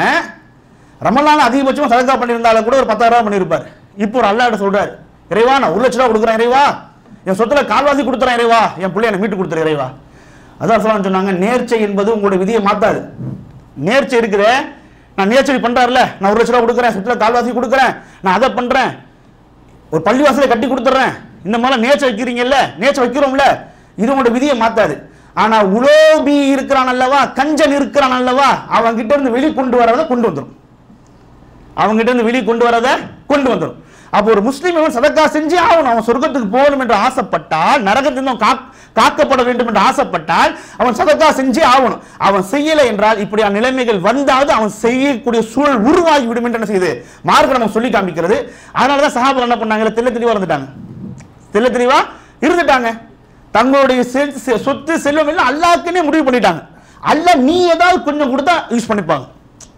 ரமலான் அதிகபட்சமா சதக்கா பண்ணியிருந்தாலும் கூட ஒரு பத்தாயிரம் ரூபாய் பண்ணியிருப்பார் இப்போ ஒரு அல்லாட்ட சொல்றாரு இறைவா நான் ஒரு லட்ச ரூபா கொடுக்குறேன் இறைவா என் சொத்துல கால்வாசி கொடுத்துறேன் இறைவா என் பிள்ளை எனக்கு மீட்டு கொடுத்துரு இறைவா அதான் சொல்ல சொன்னாங்க நேர்ச்சை என்பது உங்களுடைய விதியை மாத்தாது நேர்ச்சை இருக்கிற நான் நேர்ச்சை பண்றாருல நான் ஒரு லட்ச ரூபா கொடுக்குறேன் சொத்துல கால்வாசி கொடுக்குறேன் நான் அதை பண்றேன் ஒரு பள்ளிவாசலை கட்டி கொடுத்துட்றேன் இந்த மாதிரி நேர்ச்சை வைக்கிறீங்கல்ல நேர்ச்சை வைக்கிறோம்ல இது உங்களோட விதியை மாத்தாது ஆனா உலோபி இருக்கிறான் அல்லவா கஞ்சன் இருக்கிறான் அல்லவா அவன் கிட்ட இருந்து வெளி கொண்டு வரதை கொண்டு வந்துடும் அவங்ககிட்ட இருந்து வெளியே கொண்டு வரதை கொண்டு வந்துடும் அப்போ ஒரு முஸ்லீம் இவன் சதக்கா செஞ்சு ஆகணும் அவன் சொர்க்கத்துக்கு போகணும் என்று ஆசைப்பட்டால் நரகத்திலிருந்து அவன் காக்- காக்கப்பட வேண்டும் என்று ஆசைப்பட்டால் அவன் சதக்கா செஞ்சே ஆகணும் அவன் செய்யலை என்றால் இப்படியான நிலைமைகள் வந்தாவது அவன் செய்யக்கூடிய சூழல் உருவாகி விடும் என்று என்ன செய்யுது மார்க்கம் நம்ம சொல்லி காமிக்கிறது அதனால தான் சஹாபுகள் என்ன பண்ணாங்க தெல்ல தெளிவா இருந்துட்டாங்க தெல்ல தெளிவா இருந்துட்டாங்க தங்களுடைய செ- செ- சொத்து செல்வம் எல்லாம் அல்லாஹ்க்குன்னே முடிவு பண்ணிட்டாங்க அல்லாஹ் நீ ஏதாவது கொஞ்சம் கொடுத்தா யூஸ் பண்ணிப்பாங்க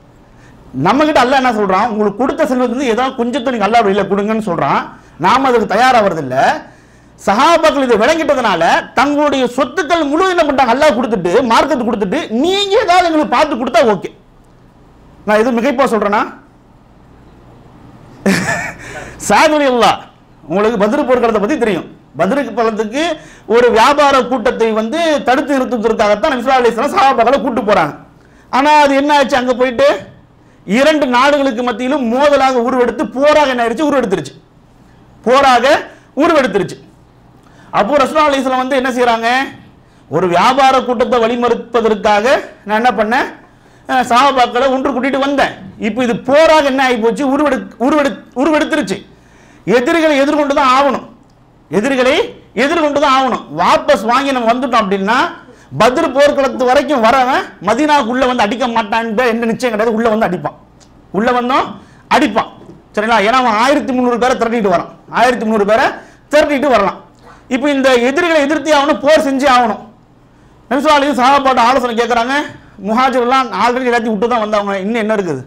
நம்ம கிட்ட அல்லாஹ் என்ன சொல்றான் உங்களுக்கு கொடுத்த செல்வத்துல இருந்து ஏதாவது கொஞ்சத்தை நீங்க அல்லாஹ் வெளியில கொடுங்கன்னு சொல்றான் நாம அதுக்கு தயாராகிறது இல்ல சஹாபாக்கள் இதை விளங்கிட்டதுனால தங்களுடைய சொத்துக்கள் முழு என்ன பண்ணிட்டாங்க அல்லாஹ் கொடுத்துட்டு மார்க்கெட் கொடுத்துட்டு நீங்க ஏதாவது எங்களுக்கு பார்த்து கொடுத்தா ஓகே நான் எதுவும் மிகைப்பா சொல்றேனா சாகுலி அல்லா உங்களுக்கு பதிரு போர்க்களத்தை பத்தி தெரியும் பதிருக்கு பலத்துக்கு ஒரு வியாபார கூட்டத்தை வந்து தடுத்து நிறுத்துவதற்காகத்தான் நபி ஸல்லல்லாஹு அலைஹி வஸல்லம் சஹாபாக்களை கூட்டு போறாங்க ஆனா அது என்ன ஆச்சு அங்க போயிட்டு இரண்டு நாடுகளுக்கு மத்தியிலும் மோதலாக உருவெடுத்து போராக என்ன ஆயிடுச்சு உருவெடுத்துருச்சு போராக உருவெடுத்துருச்சு அப்போ ரசூலுல்லாஹி அலைஹி வஸல்லம் வந்து என்ன செய்றாங்க ஒரு வியாபார கூட்டத்தை வழிமறுப்பதற்காக நான் என்ன பண்ணேன் அஹ், சஹாபாக்களை ஒன்று கூட்டிட்டு வந்தேன் இப்போ இது போராக என்ன ஆகி போச்சு உருவெடு உருவெடு உருவெடுத்துருச்சு எதிரிகளை எதிர்கொண்டு தான் ஆகணும் எதிரிகளை எதிர்கொண்டு தான் ஆகணும் வாபஸ் வாங்கி நம்ம வந்துட்டோம் அப்படின்னா பத்ர் போர்க்களத்து வரைக்கும் வரவன் மதீனாவுக்கு உள்ள வந்து அடிக்க மாட்டான்ற எந்த நிச்சயம் கிடையாது உள்ள வந்து அடிப்பான் உள்ள வந்தோம் அடிப்பான் சரிங்களா ஏன்னா அவன் ஆயிரத்தி முந்நூறு பேரை திரட்டிட்டு வரான் ஆயிரத்தி முந்நூறு பேரை திரட்டிட்டு வரலாம் இப்போ இந்த எதிரிகளை எதிர்த்து ஆகணும் போர் செஞ்சு ஆகணும் நபிசுவாலையும் சகாபாட்ட ஆலோசனை கேட்குறாங்க முஹாஜிர்லாம் ஆல்ரெடி எல்லாத்தையும் விட்டு தான் வந்தவங்க இன்னும் என்ன இருக்குது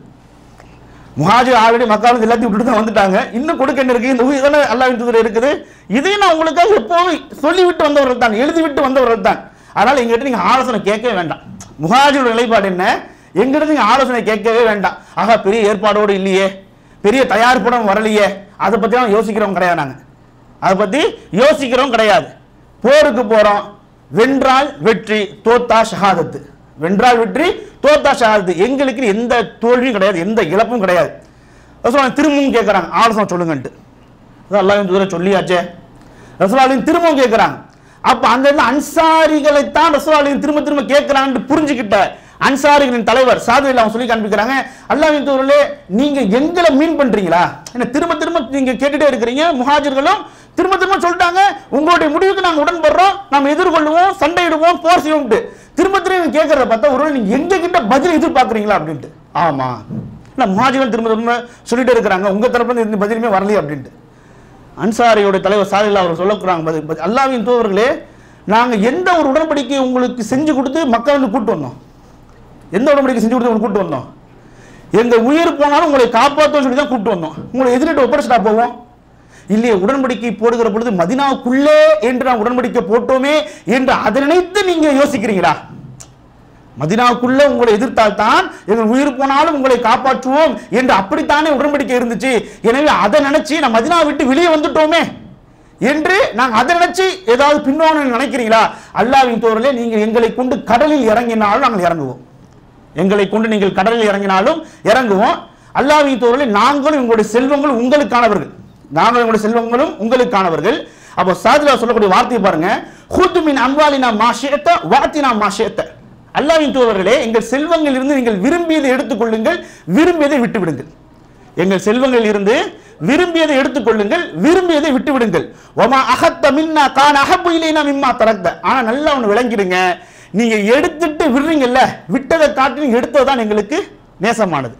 முஹாஜிர் ஆல்ரெடி மக்காலும் எல்லாத்தையும் விட்டுட்டு தான் வந்துட்டாங்க இன்னும் கொடுக்க என்ன இருக்கு இந்த உயிர் தானே அல்லாஹ் தூதர் இருக்குது இதையும் நான் உங்களுக்காக எப்போவும் சொல்லிவிட்டு வந்தவர்கள் தான் எழுதிவிட்டு வந்தவர்கள் தான் அதனால எங்கிட்ட நீங்க ஆலோசனை கேட்கவே வேண்டாம் முஹாஜிரோட நிலைப்பாடு என்ன எங்கிட்ட நீங்க ஆலோசனை கேட்கவே வேண்டாம் ஆகா பெரிய ஏற்பாடோடு இல்லையே பெரிய தயாரிப்புடன் வரலையே அதை பற்றிலாம் யோசிக்கிறவங்க கிடையாது நாங்க அதை பத்தி யோசிக்கிறோம் கிடையாது போருக்கு போறோம் வென்றால் வெற்றி தோத்தா ஷஹாதத்து வென்றால் வெற்றி தோத்தா ஷஹாதத்து எங்களுக்கு எந்த தோல்வியும் கிடையாது எந்த இழப்பும் கிடையாது ரசூலுல்லாஹ் திரும்பவும் கேட்குறாங்க ஆலோசனை சொல்லுங்கன்ட்டு அதான் அல்லாஹ் தூரம் சொல்லியாச்சே ரசூலாலையும் திரும்பவும் கேட்குறாங்க அப்ப அந்த இடத்துல அன்சாரிகளைத்தான் ரசூலாலையும் திரும்ப திரும்ப கேட்குறாங்கன்னு புரிஞ்சுக்கிட்ட அன்சாரிகளின் தலைவர் சாது அவங்க சொல்லி காண்பிக்கிறாங்க அல்லாஹ்வின் தூரிலே நீங்க எங்களை மீன் பண்றீங்களா என்ன திரும்ப திரும்ப நீங்க கேட்டுட்டே இருக்கிறீங்க முஹாஜிர்களும் திரும்ப திரும்ப சொல்லிட்டாங்க உங்களுடைய முடிவுக்கு நாங்க உடன்படுறோம் நாம் எதிர்கொள்ளுவோம் சண்டையிடுவோம் போர் செய்வோம்ட்டு திரும்ப திரும்ப கேட்கறத பார்த்தா ஒருவேளை நீங்க எங்க கிட்ட பதில் எதிர்பார்க்குறீங்களா அப்படின்ட்டு ஆமா இல்ல முஹாஜிர்கள் திரும்ப திரும்ப சொல்லிட்டே இருக்கிறாங்க உங்க தரப்புல இருந்து எந்த பதிலுமே வரலையே அப்படின்ட்டு அன்சாரியோட தலைவர் சாதில்லா அவர் சொல்லக்கூறாங்க பதில் பதில். அல்லாஹ்வின் தூதர்களே நாங்க எந்த ஒரு உடன்படிக்கை உங்களுக்கு செஞ்சு கொடுத்து மக்கள் வந்து கூட்டு வந்தோம் எந்த உடன்படிக்கை செஞ்சு கொடுத்து உங்களுக்கு கூட்டு வந்தோம் எங்க உயிர் போனாலும் உங்களை காப்பாற்றும் சொல்லி தான் கூட்டு வந்தோம் உங்களை எதிரிட்டு ஒப்படைச்சிட்டா போவோம் இல்லையே உடன்படிக்கை போடுகிற பொழுது மதினாவுக்குள்ளே என்று நாம் உடன்படிக்கை போட்டோமே என்று அதை நினைத்து நீங்க யோசிக்கிறீங்களா மதினாவுக்குள்ள உங்களை எதிர்த்தால் தான் எங்கள் உயிர் போனாலும் உங்களை காப்பாற்றுவோம் என்று அப்படித்தானே உடன்படிக்கை இருந்துச்சு எனவே அதை நினைச்சு நான் மதினா விட்டு வெளியே வந்துட்டோமே என்று நாங்கள் அதை நினைச்சு ஏதாவது பின்னோன்னு நினைக்கிறீங்களா அல்லாவின் தோறலே நீங்கள் எங்களை கொண்டு கடலில் இறங்கினாலும் நாங்கள் இறங்குவோம் எங்களை கொண்டு நீங்கள் கடலில் இறங்கினாலும் இறங்குவோம் அல்லாவின் தோறலே நாங்களும் உங்களுடைய செல்வங்களும் உங்களுக்கானவர்கள் நாங்களும் உங்களுடைய செல்வங்களும் உங்களுக்கானவர்கள் அப்போ சாதிலா சொல்லக்கூடிய வார்த்தையை பாருங்க ஹுத்து மின் அன்வாலினா மாஷேத்த வாத்தினா மாஷேத்த அல்லாவின் தூதர்களே எங்கள் செல்வங்களில் இருந்து நீங்கள் விரும்பியதை எடுத்துக்கொள்ளுங்கள் விரும்பியதை விட்டு விடுங்கள் எங்கள் செல்வங்களில் இருந்து விரும்பியதை எடுத்துக்கொள்ளுங்கள் விரும்பியதை விட்டு விடுங்கள் ஒமா அகத்த மின்னா கான் அகப்பு இல்லைனா மிம்மா தரக்த ஆனா நல்லா ஒன்று விளங்கிடுங்க நீங்க எடுத்துட்டு விடுறீங்கல்ல விட்டதை காட்டி எடுத்தது தான் எங்களுக்கு நேசமானது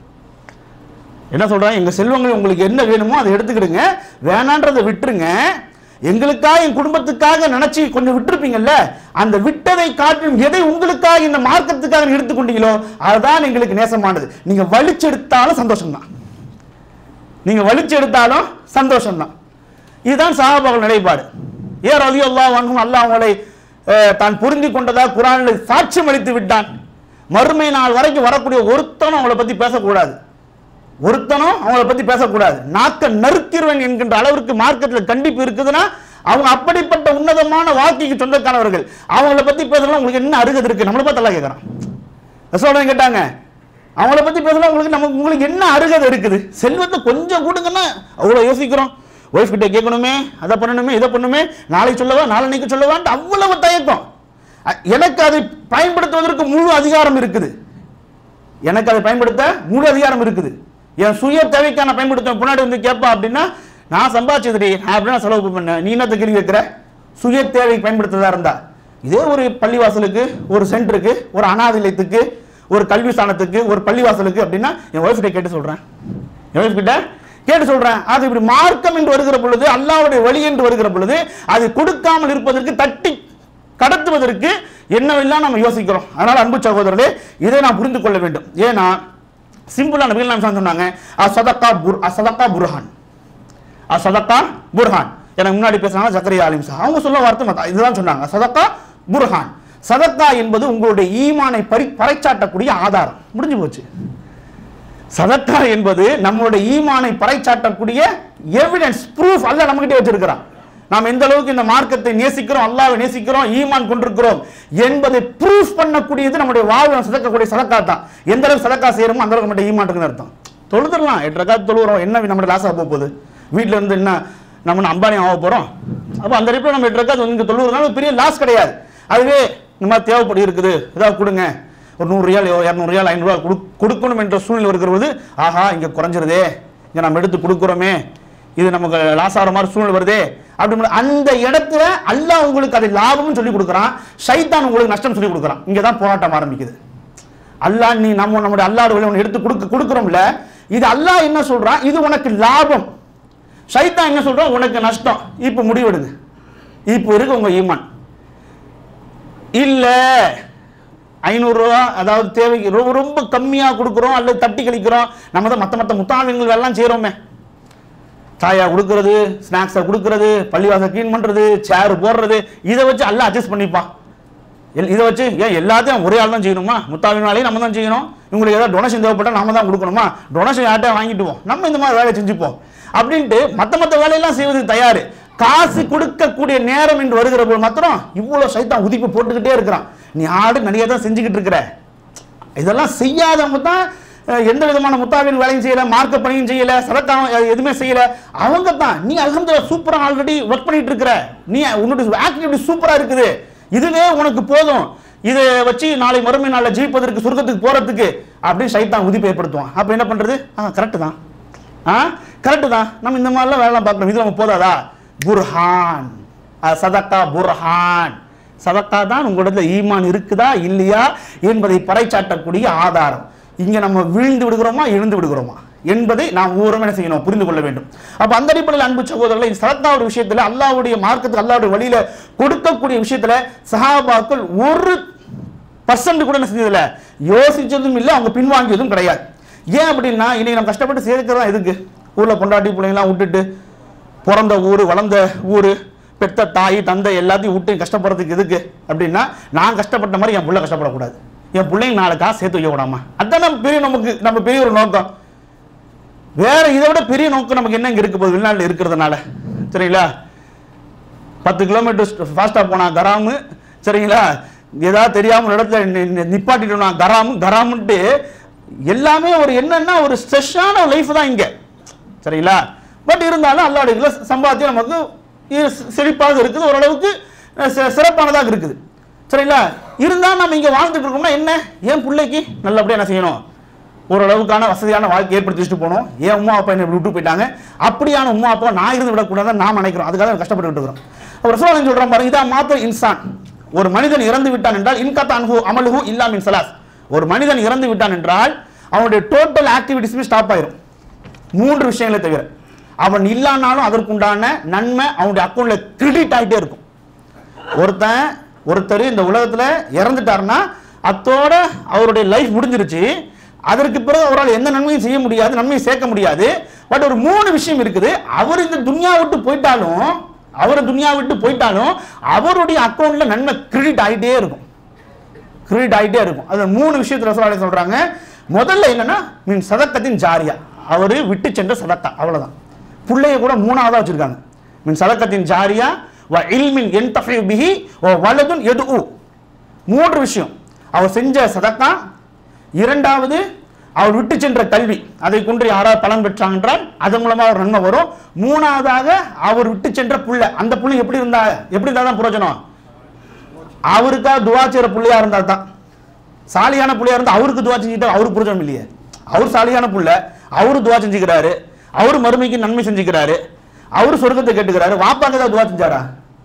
என்ன சொல்றாங்க எங்க செல்வங்கள் உங்களுக்கு என்ன வேணுமோ அதை எடுத்துக்கிடுங்க வேணான்றதை விட்டுருங்க எங்களுக்காக என் குடும்பத்துக்காக நினைச்சு கொஞ்சம் விட்டுருப்பீங்கல்ல அந்த விட்டதை காட்டிலும் எதை உங்களுக்காக இந்த மார்க்கத்துக்காக எடுத்துக்கொண்டீங்களோ அதுதான் எங்களுக்கு நேசமானது நீங்க வலிச்செடுத்தாலும் சந்தோஷம்தான் நீங்க வலிச்செடுத்தாலும் சந்தோஷம்தான் இதுதான் சஹாபாக்கள் நிலைப்பாடு ஏ ரவி அல்லா வாங்கும் அல்லாஹ் அவங்களை அஹ், தான் புரிந்து கொண்டதா குரானில் சாட்சியம் அளித்து விட்டான் மறுமை நாள் வரைக்கும் வரக்கூடிய ஒருத்தனும் அவங்கள பத்தி பேசக்கூடாது ஒருத்தனும் அவங்கள பத்தி பேசக்கூடாது நாக்க நறுக்கிறவன் என்கின்ற அளவிற்கு மார்க்கெட்ல கண்டிப்பு இருக்குதுன்னா அவங்க அப்படிப்பட்ட உன்னதமான வாழ்க்கைக்கு சொந்தக்கானவர்கள் அவங்கள பத்தி பேசலாம் உங்களுக்கு என்ன அருகது இருக்கு நம்மளை பார்த்து எல்லாம் கேட்கறான் ரசோடன் கேட்டாங்க அவங்கள பத்தி பேசலாம் உங்களுக்கு நமக்கு உங்களுக்கு என்ன அருகதை இருக்குது செல்வத்தை கொஞ்சம் கொடுங்கன்னா அவ்வளோ யோசிக்கிறோம் ஒய்ஃப் கிட்ட கேட்கணுமே அதை பண்ணணுமே இதை பண்ணுமே நாளைக்கு சொல்லவா நாளைக்கு சொல்லவான்ட்டு அவ்வளவு தயக்கம் அ- எனக்கு அதை பயன்படுத்துவதற்கு முழு அதிகாரம் இருக்குது எனக்கு அதை பயன்படுத்த முழு அதிகாரம் இருக்குது என் சுய தேவைக்கான பயன்படுத்த முன்னாடி வந்து கேட்பா அப்படின்னா நான் சம்பாதிச்சதுடி நான் அப்படின்னா செலவு பண்ணேன் நீ என்னத்த கேள்வி வைக்கிற சுய தேவைக்கு பயன்படுத்துறதா இருந்தா இதே ஒரு பள்ளிவாசலுக்கு ஒரு சென்டருக்கு ஒரு அனாதை இல்லத்துக்கு ஒரு கல்வி ஸ்தானத்துக்கு ஒரு பள்ளிவாசலுக்கு அப்படின்னா என் ஒய்ஃப் கிட்ட கேட்டு சொல்றேன் என் ஒய்ஃப் கிட்ட கேட்டு சொல்றேன் அது இப்படி மார்க்கம் என்று வருகிற பொழுது அல்லாஹ்வுடைய வழி என்று வருகிற பொழுது அது கொடுக்காமல் இருப்பதற்கு தட்டி கடத்துவதற்கு என்னவெல்லாம் நம்ம யோசிக்கிறோம் அதனால அன்பு சகோதரர்களே இதை நான் புரிந்து கொள்ள வேண்டும் ஏன்னா சிம்பிளா நபிகள் நாம் சொன்னாங்க அசதக்கா புர் அசதக்கா புர்ஹான் அசதக்கா புர்ஹான் எனக்கு முன்னாடி பேசுனாங்க ஜக்கரியா அலிம் சார் அவங்க சொல்ல வார்த்தை மத்த- இதுதான் சொன்னாங்க சதக்கா புர்ஹான் சதக்கா என்பது உங்களுடைய ஈமானை பரி பறைச்சாட்டக்கூடிய ஆதாரம் முடிஞ்சு போச்சு சதக்கா என்பது நம்மளுடைய ஈமானை பறைச்சாட்டக்கூடிய எவிடன்ஸ் ப்ரூஃப் அல்ல நம்மகிட்ட வச்சிருக்கிறான் நாம் எந்த அளவுக்கு இந்த மார்க்கத்தை நேசிக்கிறோம் அல்லாஹ்வை நேசிக்கிறோம் ஈமான் கொண்டிருக்கிறோம் என்பதை ப்ரூஃப் பண்ணக்கூடியது நம்முடைய வாழ்வு சதக்கக்கூடிய சதக்கா தான் எந்த அளவுக்கு சதக்கா செய்யறோமோ அந்த அளவுக்கு நம்மகிட்ட ஈமான் இருக்குன்னு அர்த்தம் தொழுதுடலாம் எட்டு ரக்காத்து தொழுகிறோம் என்ன நம்மளோட லாஸ் ஆக போகுது வீட்டில் இருந்து என்ன நம்ம என்ன அம்பானி ஆக போகிறோம் அப்போ அந்த இடத்துல நம்ம எட்டு ரக்காத்து இங்கே தொழுகிறதுனால ஒரு பெரிய லாஸ் கிடையாது அதுவே இந்த மாதிரி தேவைப்படி இருக்குது ஏதாவது கொடுங்க ஒரு நூறு ரியால் இரநூறு ரியால் ஐநூறுரூவா கொடு கொடுக்கணும் என்ற சூழ்நிலை இருக்கிறது ஆஹா இங்கே குறைஞ்சிருதே இங்கே நம்ம எடுத்து கொடுக்குறோமே இது நமக்கு லாஸ் ஆகிற மாதிரி சூழ்நிலை வருதே அப்படி அந்த இடத்துல அல்லாஹ் உங்களுக்கு அதை லாபம்னு சொல்லி கொடுக்குறான் ஷைத்தான் உங்களுக்கு நஷ்டம் சொல்லி கொடுக்குறான் இங்கே தான் போராட்டம் ஆரம்பிக்குது அல்லாஹ் நீ நம்ம நம்முடைய அல்லாஹ் வழி ஒன்று எடுத்து கொடுக்க கொடுக்குறோம்ல இது அல்லாஹ் என்ன சொல்றான் இது உனக்கு லாபம் ஷைத்தான் என்ன சொல்றான் உனக்கு நஷ்டம் இப்போ முடிவெடுங்க இப்போ இருக்கு உங்க ஈமான் இல்லை ஐநூறுரூவா அதாவது தேவைக்கு ரொம்ப ரொம்ப கம்மியாக கொடுக்குறோம் அல்லது தட்டி கழிக்கிறோம் நம்ம தான் மற்ற மற்ற முத்தாவின்கள் எல்லாம் செய்கிறோமே சாயா கொடுக்கறது ஸ்நாக்ஸை கொடுக்கறது பள்ளிவாசல் க்ளீன் பண்ணுறது சேர் போடுறது இதை வச்சு எல்லாம் அட்ஜஸ்ட் பண்ணிப்பான் எல் இதை வச்சு ஏன் எல்லாத்தையும் ஒரே ஆள் தான் செய்யணுமா முத்தாவின் வேலையும் நம்ம தான் செய்யணும் இவங்களுக்கு ஏதாவது டொனேஷன் தேவைப்பட்டால் நம்ம தான் கொடுக்கணுமா டொனேஷன் யார்கிட்ட வாங்கிட்டுவோம் நம்ம இந்த மாதிரி வேலையை செஞ்சுப்போம் அப்படின்ட்டு மற்ற மற்ற வேலையெல்லாம் செய்வதுக்கு தயார் காசு கொடுக்கக்கூடிய நேரம் என்று வருகிற போது மாத்திரம் இவ்வளோ சைத்தான் உதிப்பு போட்டுக்கிட்டே இருக்கிறான் நீ ஆடு நிறைய தான் செஞ்சுக்கிட்டு இருக்கிற இதெல்லாம் செய்யாதவங்க தான் அஹ், எந்த விதமான முத்தாவின் வேலையும் செய்யல மார்க்க பணியும் செய்யல சரக்காவும் அஹ், எதுவுமே செய்யல அவங்க தான் நீ அலகம்துல்லா சூப்பரா ஆல்ரெடி ஒர்க் பண்ணிட்டு இருக்கிற நீ உன்னுடைய ஆக்டிவிட்டி சூப்பரா இருக்குது இதுவே உனக்கு போதும் இதை வச்சு நாளை மறுமை நாளில் ஜெயிப்பதற்கு சுருக்கத்துக்கு போறதுக்கு அப்படின்னு சைத்தான் உதிப்பு ஏற்படுத்துவான் அப்ப என்ன பண்றது ஆ கரெக்டு தான் ஆ கரெக்டு தான் நம்ம இந்த மாதிரிலாம் வேலைலாம் பார்க்குறோம் இது நமக்கு போதாதா புர்ஹான் அஹ், சதக்கா புர்ஹான் சதக்கா தான் உங்களிடத்துல ஈமான் இருக்குதா இல்லையா என்பதை பறைச்சாட்டக்கூடிய ஆதாரம் இங்க நம்ம வீழ்ந்து விடுகிறோமா எழுந்து விடுகிறோமா என்பதை நாம் ஒவ்வொருவரும் என்ன செய்யணும் புரிந்து கொள்ள வேண்டும் அப்ப அந்த அடிப்படையில் அன்பு சகோதரர்களை இந்த சதக்காவுடைய விஷயத்துல அல்லாஹ்வுடைய மார்க்கத்துக்கு அல்லாஹ்வுடைய வழியில கொடுக்கக்கூடிய விஷயத்துல சஹாபாக்கள் ஒரு பர்சன்ட் கூட என்ன செஞ்சதில்ல யோசிச்சதும் இல்லை அவங்க பின்வாங்கியதும் கிடையாது ஏன் அப்படின்னா இன்னைக்கு நம்ம கஷ்டப்பட்டு சேர்க்கிறதா எதுக்கு ஊர்ல பொண்டாட்டி பிள்ளைங்களாம் விட்டுட்டு பிறந்த ஊர் வளர்ந்த ஊர் பெத்த தாய் தந்தை எல்லாத்தையும் விட்டு கஷ்டப்படுறதுக்கு எதுக்கு அப்படின்னா நான் கஷ்டப்பட்ட மாதிரி என் பிள்ளை கஷ்டப்படக்கூடாது என் பிள்ளைங்க நாலு காசு சேர்த்து வைக்க விடாமா அதான் நம்ம பெரிய நமக்கு நம்ம பெரிய ஒரு நோக்கம் வேற இதை விட பெரிய நோக்கம் நமக்கு என்ன இங்க இருக்க போகுது வெளிநாட்டில் இருக்கிறதுனால சரிங்களா பத்து கிலோமீட்டர் ஃபாஸ்ட்டாக போனா கராமு சரிங்களா ஏதாவது தெரியாம ஒரு இடத்துல நி- நி- நிப்பாட்டிட்டோம்னா கராமு கராமுன்ட்டு எல்லாமே ஒரு என்னன்னா ஒரு ஸ்ட்ரெஸ்ஸான லைஃப் தான் இங்க சரிங்களா பட் இருந்தாலும் அல்லாடைய சம்பாத்தியம் நமக்கு இ- செழிப்பாக இருக்குது ஓரளவுக்கு அஹ், சி- சிறப்பானதாக இருக்குது சரிங்களா இருந்தாலும் நம்ம இங்க வாழ்ந்துட்டு இருக்கோம்னா என்ன என் பிள்ளைக்கு நல்லபடியா என்ன செய்யணும் ஓரளவுக்கான வசதியான வாழ்க்கை ஏற்படுத்தி வச்சுட்டு போனோம் என் அம்மா அப்பா என்ன இப்படி விட்டு போயிட்டாங்க அப்படியான அம்மா அப்பா நான் இருந்து விடக்கூடாதுன்னு நாம் நினைக்கிறோம் அதுக்காக கஷ்டப்பட்டு இருக்கிறோம் அவர் ரசூலுல்லாஹி சொல்றான் பாருங்க இதா மாத்த இன்சான் ஒரு மனிதன் இறந்து விட்டான் என்றால் இன்கத் அன்ஹு அமலுஹு இல்லா மின் சலாஸ் ஒரு மனிதன் இறந்து விட்டான் என்றால் அவனுடைய டோட்டல் ஆக்டிவிட்டிஸுமே ஸ்டாப் ஆயிரும் மூன்று விஷயங்களை தவிர அவன் இல்லானாலும் அதற்குண்டான நன்மை அவனுடைய அக்கௌண்ட்ல கிரெடிட் ஆகிட்டே இருக்கும் ஒருத்தன் ஒருத்தர் இந்த உலகத்துல இறந்துட்டாருன்னா அத்தோட அவருடைய லைஃப் முடிஞ்சிருச்சு அதற்கு பிறகு அவரால் எந்த நன்மையும் செய்ய முடியாது நன்மையும் சேர்க்க முடியாது பட் ஒரு மூணு விஷயம் இருக்குது அவர் இந்த துன்யா விட்டு போயிட்டாலும் அவர் துன்யா விட்டு போயிட்டாலும் அவருடைய அக்கௌண்ட்ல நன்மை கிரெடிட் ஆகிட்டே இருக்கும் கிரெடிட் ஆகிட்டே இருக்கும் அது மூணு விஷயத்துல ரசூலுல்லாஹி சொல்றாங்க முதல்ல என்னன்னா மீன் சதக்கத்தின் ஜாரியா அவரு விட்டு சென்ற சதக்கா அவ்வளவுதான் புள்ளைய கூட மூணாவதா வச்சிருக்காங்க மீன் சதக்கத்தின் ஜாரியா வ இல்மின் என்தஃபி பிஹி வ வலதுன் எதுஉ மூன்று விஷயம் அவர் செஞ்ச சதக்கா இரண்டாவது அவர் விட்டு சென்ற கல்வி அதை கொண்டு யாராவது பலன் பெற்றாங்க என்றால் அதன் மூலமா ஒரு நன்மை வரும் மூணாவதாக அவர் விட்டு சென்ற புள்ள அந்த புள்ளை எப்படி இருந்தா எப்படி இருந்தா தான் பிரயோஜனம் அவருக்கா துவா செய்யற புள்ளையா இருந்தா தான் சாலியான புள்ளையா இருந்தா அவருக்கு துவா செஞ்சுட்டா அவருக்கு புரிஞ்சம் இல்லையே அவர் சாலியான புள்ள அவரு துவா செஞ்சுக்கிறாரு அவரு மறுமைக்கு நன்மை செஞ்சுக்கிறாரு அவரு சொர்க்கத்தை கேட்டுக்கிறாரு வாப்பாக்கு ஏதாவது துவா செஞ்சாரா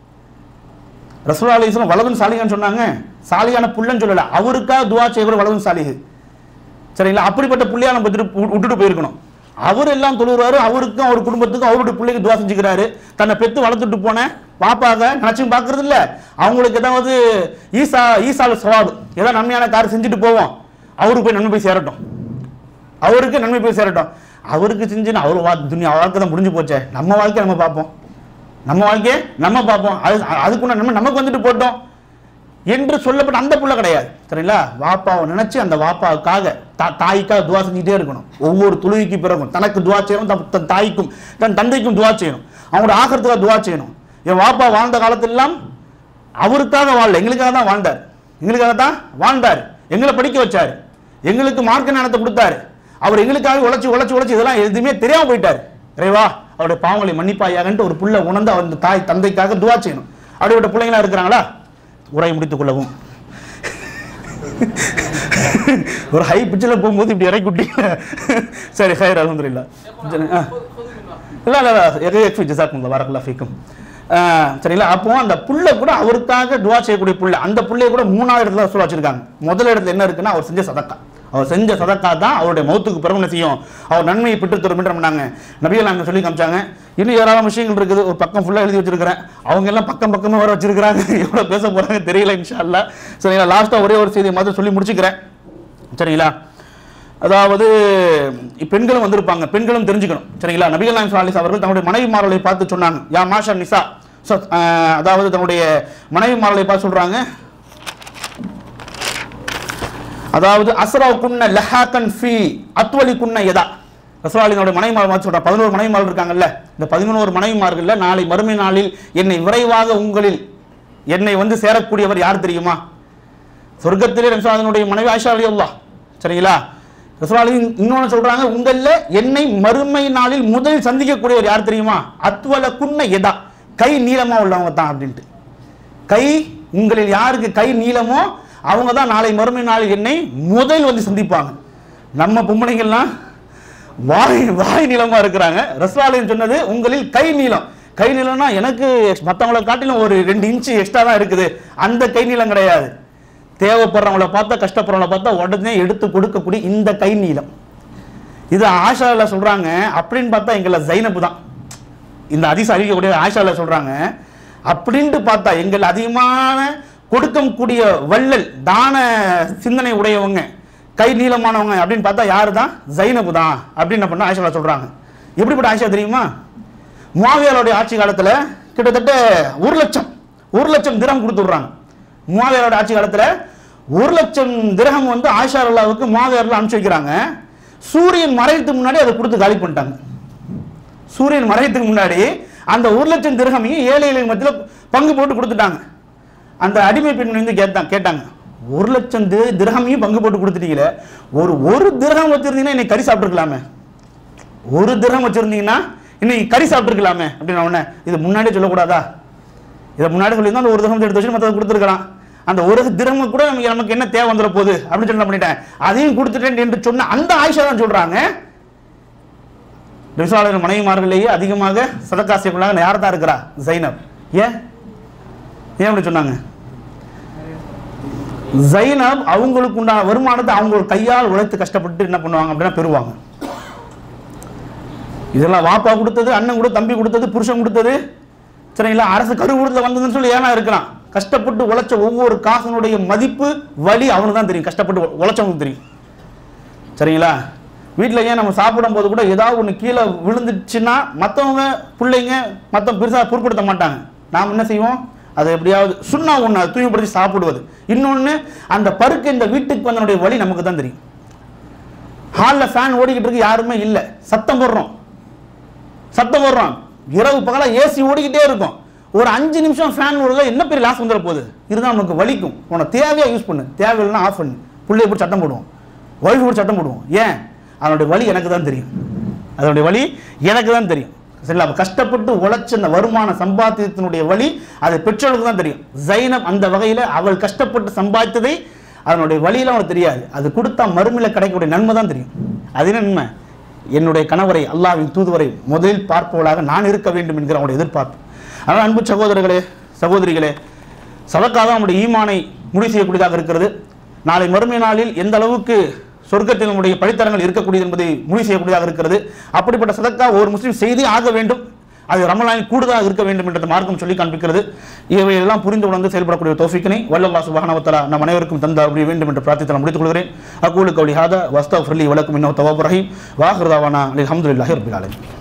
ரசூல் அலிஸ்லாம் வலதுன் சாலிகான்னு சொன்னாங்க சாலியான புள்ளன்னு சொல்லல அவருக்கா துவா செய்யக்கூட வலதுன் சாலிகு சரிங்களா அப்படிப்பட்ட புள்ளையா நம்ம விட்டுட்டு விட்டுட்டு போயிருக்கணும் அவர் எல்லாம் தொழுகிறாரு அவருக்கும் அவர் குடும்பத்துக்கும் அவருடைய பிள்ளைக்கு துவா செஞ்சுக்கிறாரு தன்னை பெத்து வளர்த்துட்டு போன பாப்பாக நினைச்சும் பார்க்கறது இல்ல அவங்களுக்கு ஏதாவது ஈசா ஈசால சவாபு ஏதாவது நன்மையான காரியம் செஞ்சுட்டு போவோம் அவருக்கு போய் நன்மை போய் சேரட்டும் அவருக்கு நன்மை போய் சேரட்டும் அவருக்கு செஞ்சுன்னு அவர் வா துணியா வாழ்க்கை தான் முடிஞ்சு போச்சே நம்ம வாழ்க்கையை நம்ம பார்ப்போம் நம்ம வாழ்க்கையை நம்ம பார்ப்போம் அது அதுக்குள்ள நம்ம நமக்கு வந்துட்டு போட்டோம் என்று சொல்லப்பட்ட அந்த புள்ள கிடையாது சரிங்களா வாப்பாவை நினைச்சு அந்த வாப்பாவுக்காக தா தாய்க்காக துவா செஞ்சுட்டே இருக்கணும் ஒவ்வொரு தொழுகைக்கு பிறகும் தனக்கு துவா செய்யணும் தன் தன் தாய்க்கும் தன் தந்தைக்கும் துவா செய்யணும் அவங்களோட ஆகிறதுக்காக துவா செய்யணும் என் வாப்பா வாழ்ந்த காலத்திலெல்லாம் அவருக்காக வாழல எங்களுக்காக தான் வாழ்ந்தார் எங்களுக்காக தான் வாழ்ந்தார் எங்களை படிக்க வச்சார் எங்களுக்கு மார்க்க ஞானத்தை கொடுத்தாரு அவர் எங்களுக்காக உழைச்சி உழைச்சி உழைச்சி இதெல்லாம் எதுவுமே தெரியாம போயிட்டார் இறைவா அவருடைய பாவங்களை மன்னிப்பாயாகன்ட்டு ஒரு புள்ள உணர்ந்து அவர் தாய் தந்தைக்காக துவா செய்யணும் அப்படிப்பட்ட பிள்ளைங்களா இருக்கிறாங்களா உரை முடித்துக் கொள்ளவும் ஒரு ஹை பிச்சில் போகும்போது இப்படி இறக்கி விட்டீங்க சரி ஹைர் அலமதுல்லா இல்லை இல்லை இல்லை எஃபி ஜிசாக்கும் வரக்குல்லா ஃபீக்கும் சரிங்களா அப்போ அந்த புள்ள கூட அவருக்காக துவா செய்யக்கூடிய புள்ள அந்த புள்ளைய கூட மூணாவது இடத்துல சொல்ல வச்சிருக்காங்க முதல் இடத்துல என்ன இருக்குன்னா அவர் செஞ்ச சதக்கா அவர் செஞ்ச சதக்கா தான் அவருடைய மௌத்துக்கு பிறகு என்ன செய்யும் அவர் நன்மையை பெற்று தரும் என்று பண்ணாங்க நபிகள் நாங்கள் சொல்லி காமிச்சாங்க இன்னும் ஏராளம் விஷயங்கள் இருக்குது ஒரு பக்கம் ஃபுல்லாக எழுதி வச்சிருக்கிறேன் அவங்க எல்லாம் பக்கம் பக்கமாக வர வச்சிருக்கிறாங்க எவ்வளோ பேச போகிறாங்க தெரியல இன்ஷா அல்லா சரிங்களா லாஸ்ட்டாக ஒரே ஒரு செய்தியை மாதிரி சொல்லி முடிச்சுக்கிறேன் சரிங்களா அதாவது பெண்களும் வந்திருப்பாங்க பெண்களும் தெரிஞ்சுக்கணும் சரிங்களா நபிகள் நாயம் சாலிஸ் அவர்கள் தன்னுடைய மனைவிமார்களை பார்த்து சொன்னாங்க யா மாஷா நிசா So, அஹ், அதாவது தன்னுடைய மனைவிமார்களை பார்த்து சொல்றாங்க அதாவது அஸ்ரா குன்ன லஹாக்கன் ஃபி அத்வலி குன்ன எதா ரசூலாலினுடைய மனைவிமார் மாதிரி சொல்றாங்க பதினோரு மனைவிமார்கள் இருக்காங்கல்ல இந்த பதினோரு மனைவிமார்கள்ல நாளை மறுமை நாளில் என்னை விரைவாக உங்களில் என்னை வந்து சேரக்கூடியவர் யார் தெரியுமா சொர்க்கத்திலே ரசூலாலினுடைய மனைவி ஆயிஷா அலி அல்லா சரிங்களா ரசூலாலி இன்னொன்று சொல்றாங்க உங்களில் என்னை மறுமை நாளில் முதலில் சந்திக்கக்கூடியவர் யார் தெரியுமா அத்வல குன்ன எதா கை நீளமா உள்ளவங்க தான் அப்படின்ட்டு கை உங்களில் யாருக்கு கை நீளமோ அவங்க தான் நாளை மறுமை நாளில் என்னை முதல் வந்து சந்திப்பாங்க நம்ம பொம்பளைங்கள்லாம் வாய் வாய் நீளமா இருக்கிறாங்க ரஸ்வாலயம் சொன்னது உங்களில் கை நீளம் கை நீளம்னா எனக்கு மற்றவங்கள காட்டிலும் ஒரு ரெண்டு இன்ச்சு எக்ஸ்ட்ரா தான் இருக்குது அந்த கை நீளம் கிடையாது தேவைப்படுறவங்கள பார்த்தா கஷ்டப்படுறவங்கள பார்த்தா உடனே எடுத்து கொடுக்கக்கூடிய இந்த கை நீளம் இது ஆஷாவில் சொல்றாங்க அப்படின்னு பார்த்தா எங்களை ஜைனப்பு தான் இந்த அதிச அறிவிக்கக்கூடிய ஆஷாவில் சொல்றாங்க அப்படின்ட்டு பார்த்தா எங்கள் அதிகமான கொடுக்கக்கூடிய வள்ளல் தான சிந்தனை உடையவங்க கை நீளமானவங்க அப்படின்னு பார்த்தா யாரு தான் ஜைனபு தான் அப்படின்னு என்ன பண்ண ஆயிஷா சொல்றாங்க எப்படிப்பட்ட ஆயிஷா தெரியுமா முவாவியாருடைய ஆட்சி காலத்துல கிட்டத்தட்ட ஒரு லட்சம் ஒரு லட்சம் திரகம் கொடுத்து விடுறாங்க முவாவியாரோட ஆட்சி காலத்துல ஒரு லட்சம் திரகம் வந்து ஆயிஷா அல்லாவுக்கு முவாவியாரில் அனுப்பிச்சு வைக்கிறாங்க சூரியன் மறையத்துக்கு முன்னாடி அதை கொடுத்து காலி பண்ணிட்டாங்க சூரியன் மறையத்துக்கு முன்னாடி அந்த ஒரு லட்சம் திரகமையும் ஏழை ஏழை மத்தியில் பங்கு போட்டு கொடுத்துட்டாங்க அந்த அடிமை பெண் வந்து கேட்டாங்க கேட்டாங்க ஒரு லட்சம் தி திரகமையும் பங்கு போட்டு கொடுத்துட்டீங்களே ஒரு ஒரு திரகம் வச்சிருந்தீங்கன்னா இன்னைக்கு கறி சாப்பிட்டுருக்கலாமே ஒரு திரகம் வச்சிருந்தீங்கன்னா இன்னைக்கு கறி சாப்பிட்டுருக்கலாமே அப்படின்னு உடனே இது முன்னாடியே சொல்லக்கூடாதா இதை முன்னாடி சொல்லியிருந்தா அந்த ஒரு திரகம் எடுத்து வச்சு மற்றதை கொடுத்துருக்கலாம் அந்த ஒரு திரகம் கூட நமக்கு நமக்கு என்ன தேவை வந்துட போகுது அப்படின்னு சொல்லி என்ன பண்ணிட்டேன் அதையும் கொடுத்துட்டேன் என்று சொன்ன அந்த ஆயிஷா தான் சொல்றாங்க ரிசாலர் மனைவிமார்களேயே அதிகமாக சதக்கா செய்யக்கூடாது யார் தான் இருக்கிறா ஜைனப் ஏன் ஏன் அப்படி சொன்னாங்க ஜைனப் அவங்களுக்கு உண்டான வருமானத்தை அவங்க கையால் உழைத்து கஷ்டப்பட்டு என்ன பண்ணுவாங்க அப்படின்னா பெறுவாங்க இதெல்லாம் வாப்பா கொடுத்தது அண்ணன் கூட தம்பி கொடுத்தது புருஷன் கொடுத்தது சரிங்களா அரசு கருவூரத்தில் வந்ததுன்னு சொல்லி ஏன்னா இருக்கிறான் கஷ்டப்பட்டு உழைச்ச ஒவ்வொரு காசனுடைய மதிப்பு வலி அவனுக்கு தான் தெரியும் கஷ்டப்பட்டு உ- உழைச்சவனுக்கு தெரியும் சரிங்களா வீட்டில் ஏன் நம்ம சாப்பிடும்போது கூட ஏதாவது ஒன்று கீழே விழுந்துச்சுன்னா மற்றவங்க பிள்ளைங்க மற்ற பெருசாக பொருட்படுத்த மாட்டாங்க நாம் என்ன செய்வோம் அதை எப்படியாவது சுண்ணா ஒன்று அதை தூய்மைப்படுத்தி சாப்பிடுவது இன்னொன்று அந்த பருக்க இந்த வீட்டுக்கு வந்தனுடைய வழி நமக்கு தான் தெரியும் ஹாலில் ஃபேன் ஓடிக்கிட்டு இருக்கு யாருமே இல்லை சத்தம் போடுறோம் சத்தம் போடுறோம் இரவு பகலாக ஏசி ஓடிக்கிட்டே இருக்கும் ஒரு அஞ்சு நிமிஷம் ஃபேன் ஓடல என்ன பெரிய லாஸ் வந்துட போகுது இருந்தால் நமக்கு வலிக்கும் உனக்கு தேவையாக யூஸ் பண்ணு தேவையில்லைன்னா ஆஃப் பண்ணு பிள்ளைய போட்டு சட்டம் போடுவோம் ஒய்ஃப் போட்டு சட்டம் போடுவோம் ஏன் அதனுடைய வலி எனக்கு தான் தெரியும் அதனுடைய வலி எனக்கு தான் தெரியும் சரிங்களா அப்ப கஷ்டப்பட்டு உழைச்ச அந்த வருமான சம்பாத்தியத்தினுடைய வழி அது பெற்றோருக்கு தான் தெரியும் ஜைனப் அந்த வகையில் அவள் கஷ்டப்பட்டு சம்பாதித்ததை அதனுடைய வழியில அவனுக்கு தெரியாது அது கொடுத்தா மறுமையில் கிடைக்கக்கூடிய நன்மை தான் தெரியும் அது என்ன நன்மை என்னுடைய கணவரை அல்லாஹ்வின் தூதுவரை முதலில் பார்ப்பவளாக நான் இருக்க வேண்டும் என்கிற அவனுடைய எதிர்பார்ப்பு அதனால் அன்பு சகோதரர்களே சகோதரிகளே சதக்கா தான் நம்முடைய ஈமானை முடிவு செய்யக்கூடியதாக இருக்கிறது நாளை மறுமை நாளில் எந்த அளவுக்கு சொர்க்கத்தில் நம்முடைய படித்தரங்கள் இருக்கக்கூடியது என்பதை முடிவு செய்யக்கூடியதாக இருக்கிறது அப்படிப்பட்ட சதக்கா ஒரு முஸ்லீம் செய்தே ஆக வேண்டும் அது ரமலானில் கூடுதலாக இருக்க வேண்டும் என்ற மார்க்கம் சொல்லி காண்பிக்கிறது இவையெல்லாம் புரிந்து உணர்ந்து செயல்படக்கூடிய தோஃபிக்கினை வல்லல்லா சுபஹானவத்தலா நம் அனைவருக்கும் தந்தார் புரிய வேண்டும் என்று பிரார்த்தித்து நான் முடித்துக் கொள்கிறேன் அக்கூலு கவுலி ஹாதா வஸ்தா ஃப்ரலி வழக்கும் இன்னும் தவாப் ரஹீம் வாஹிருதாவானா அலி அஹமதுல்லாஹி ரபில் ஆலமீன்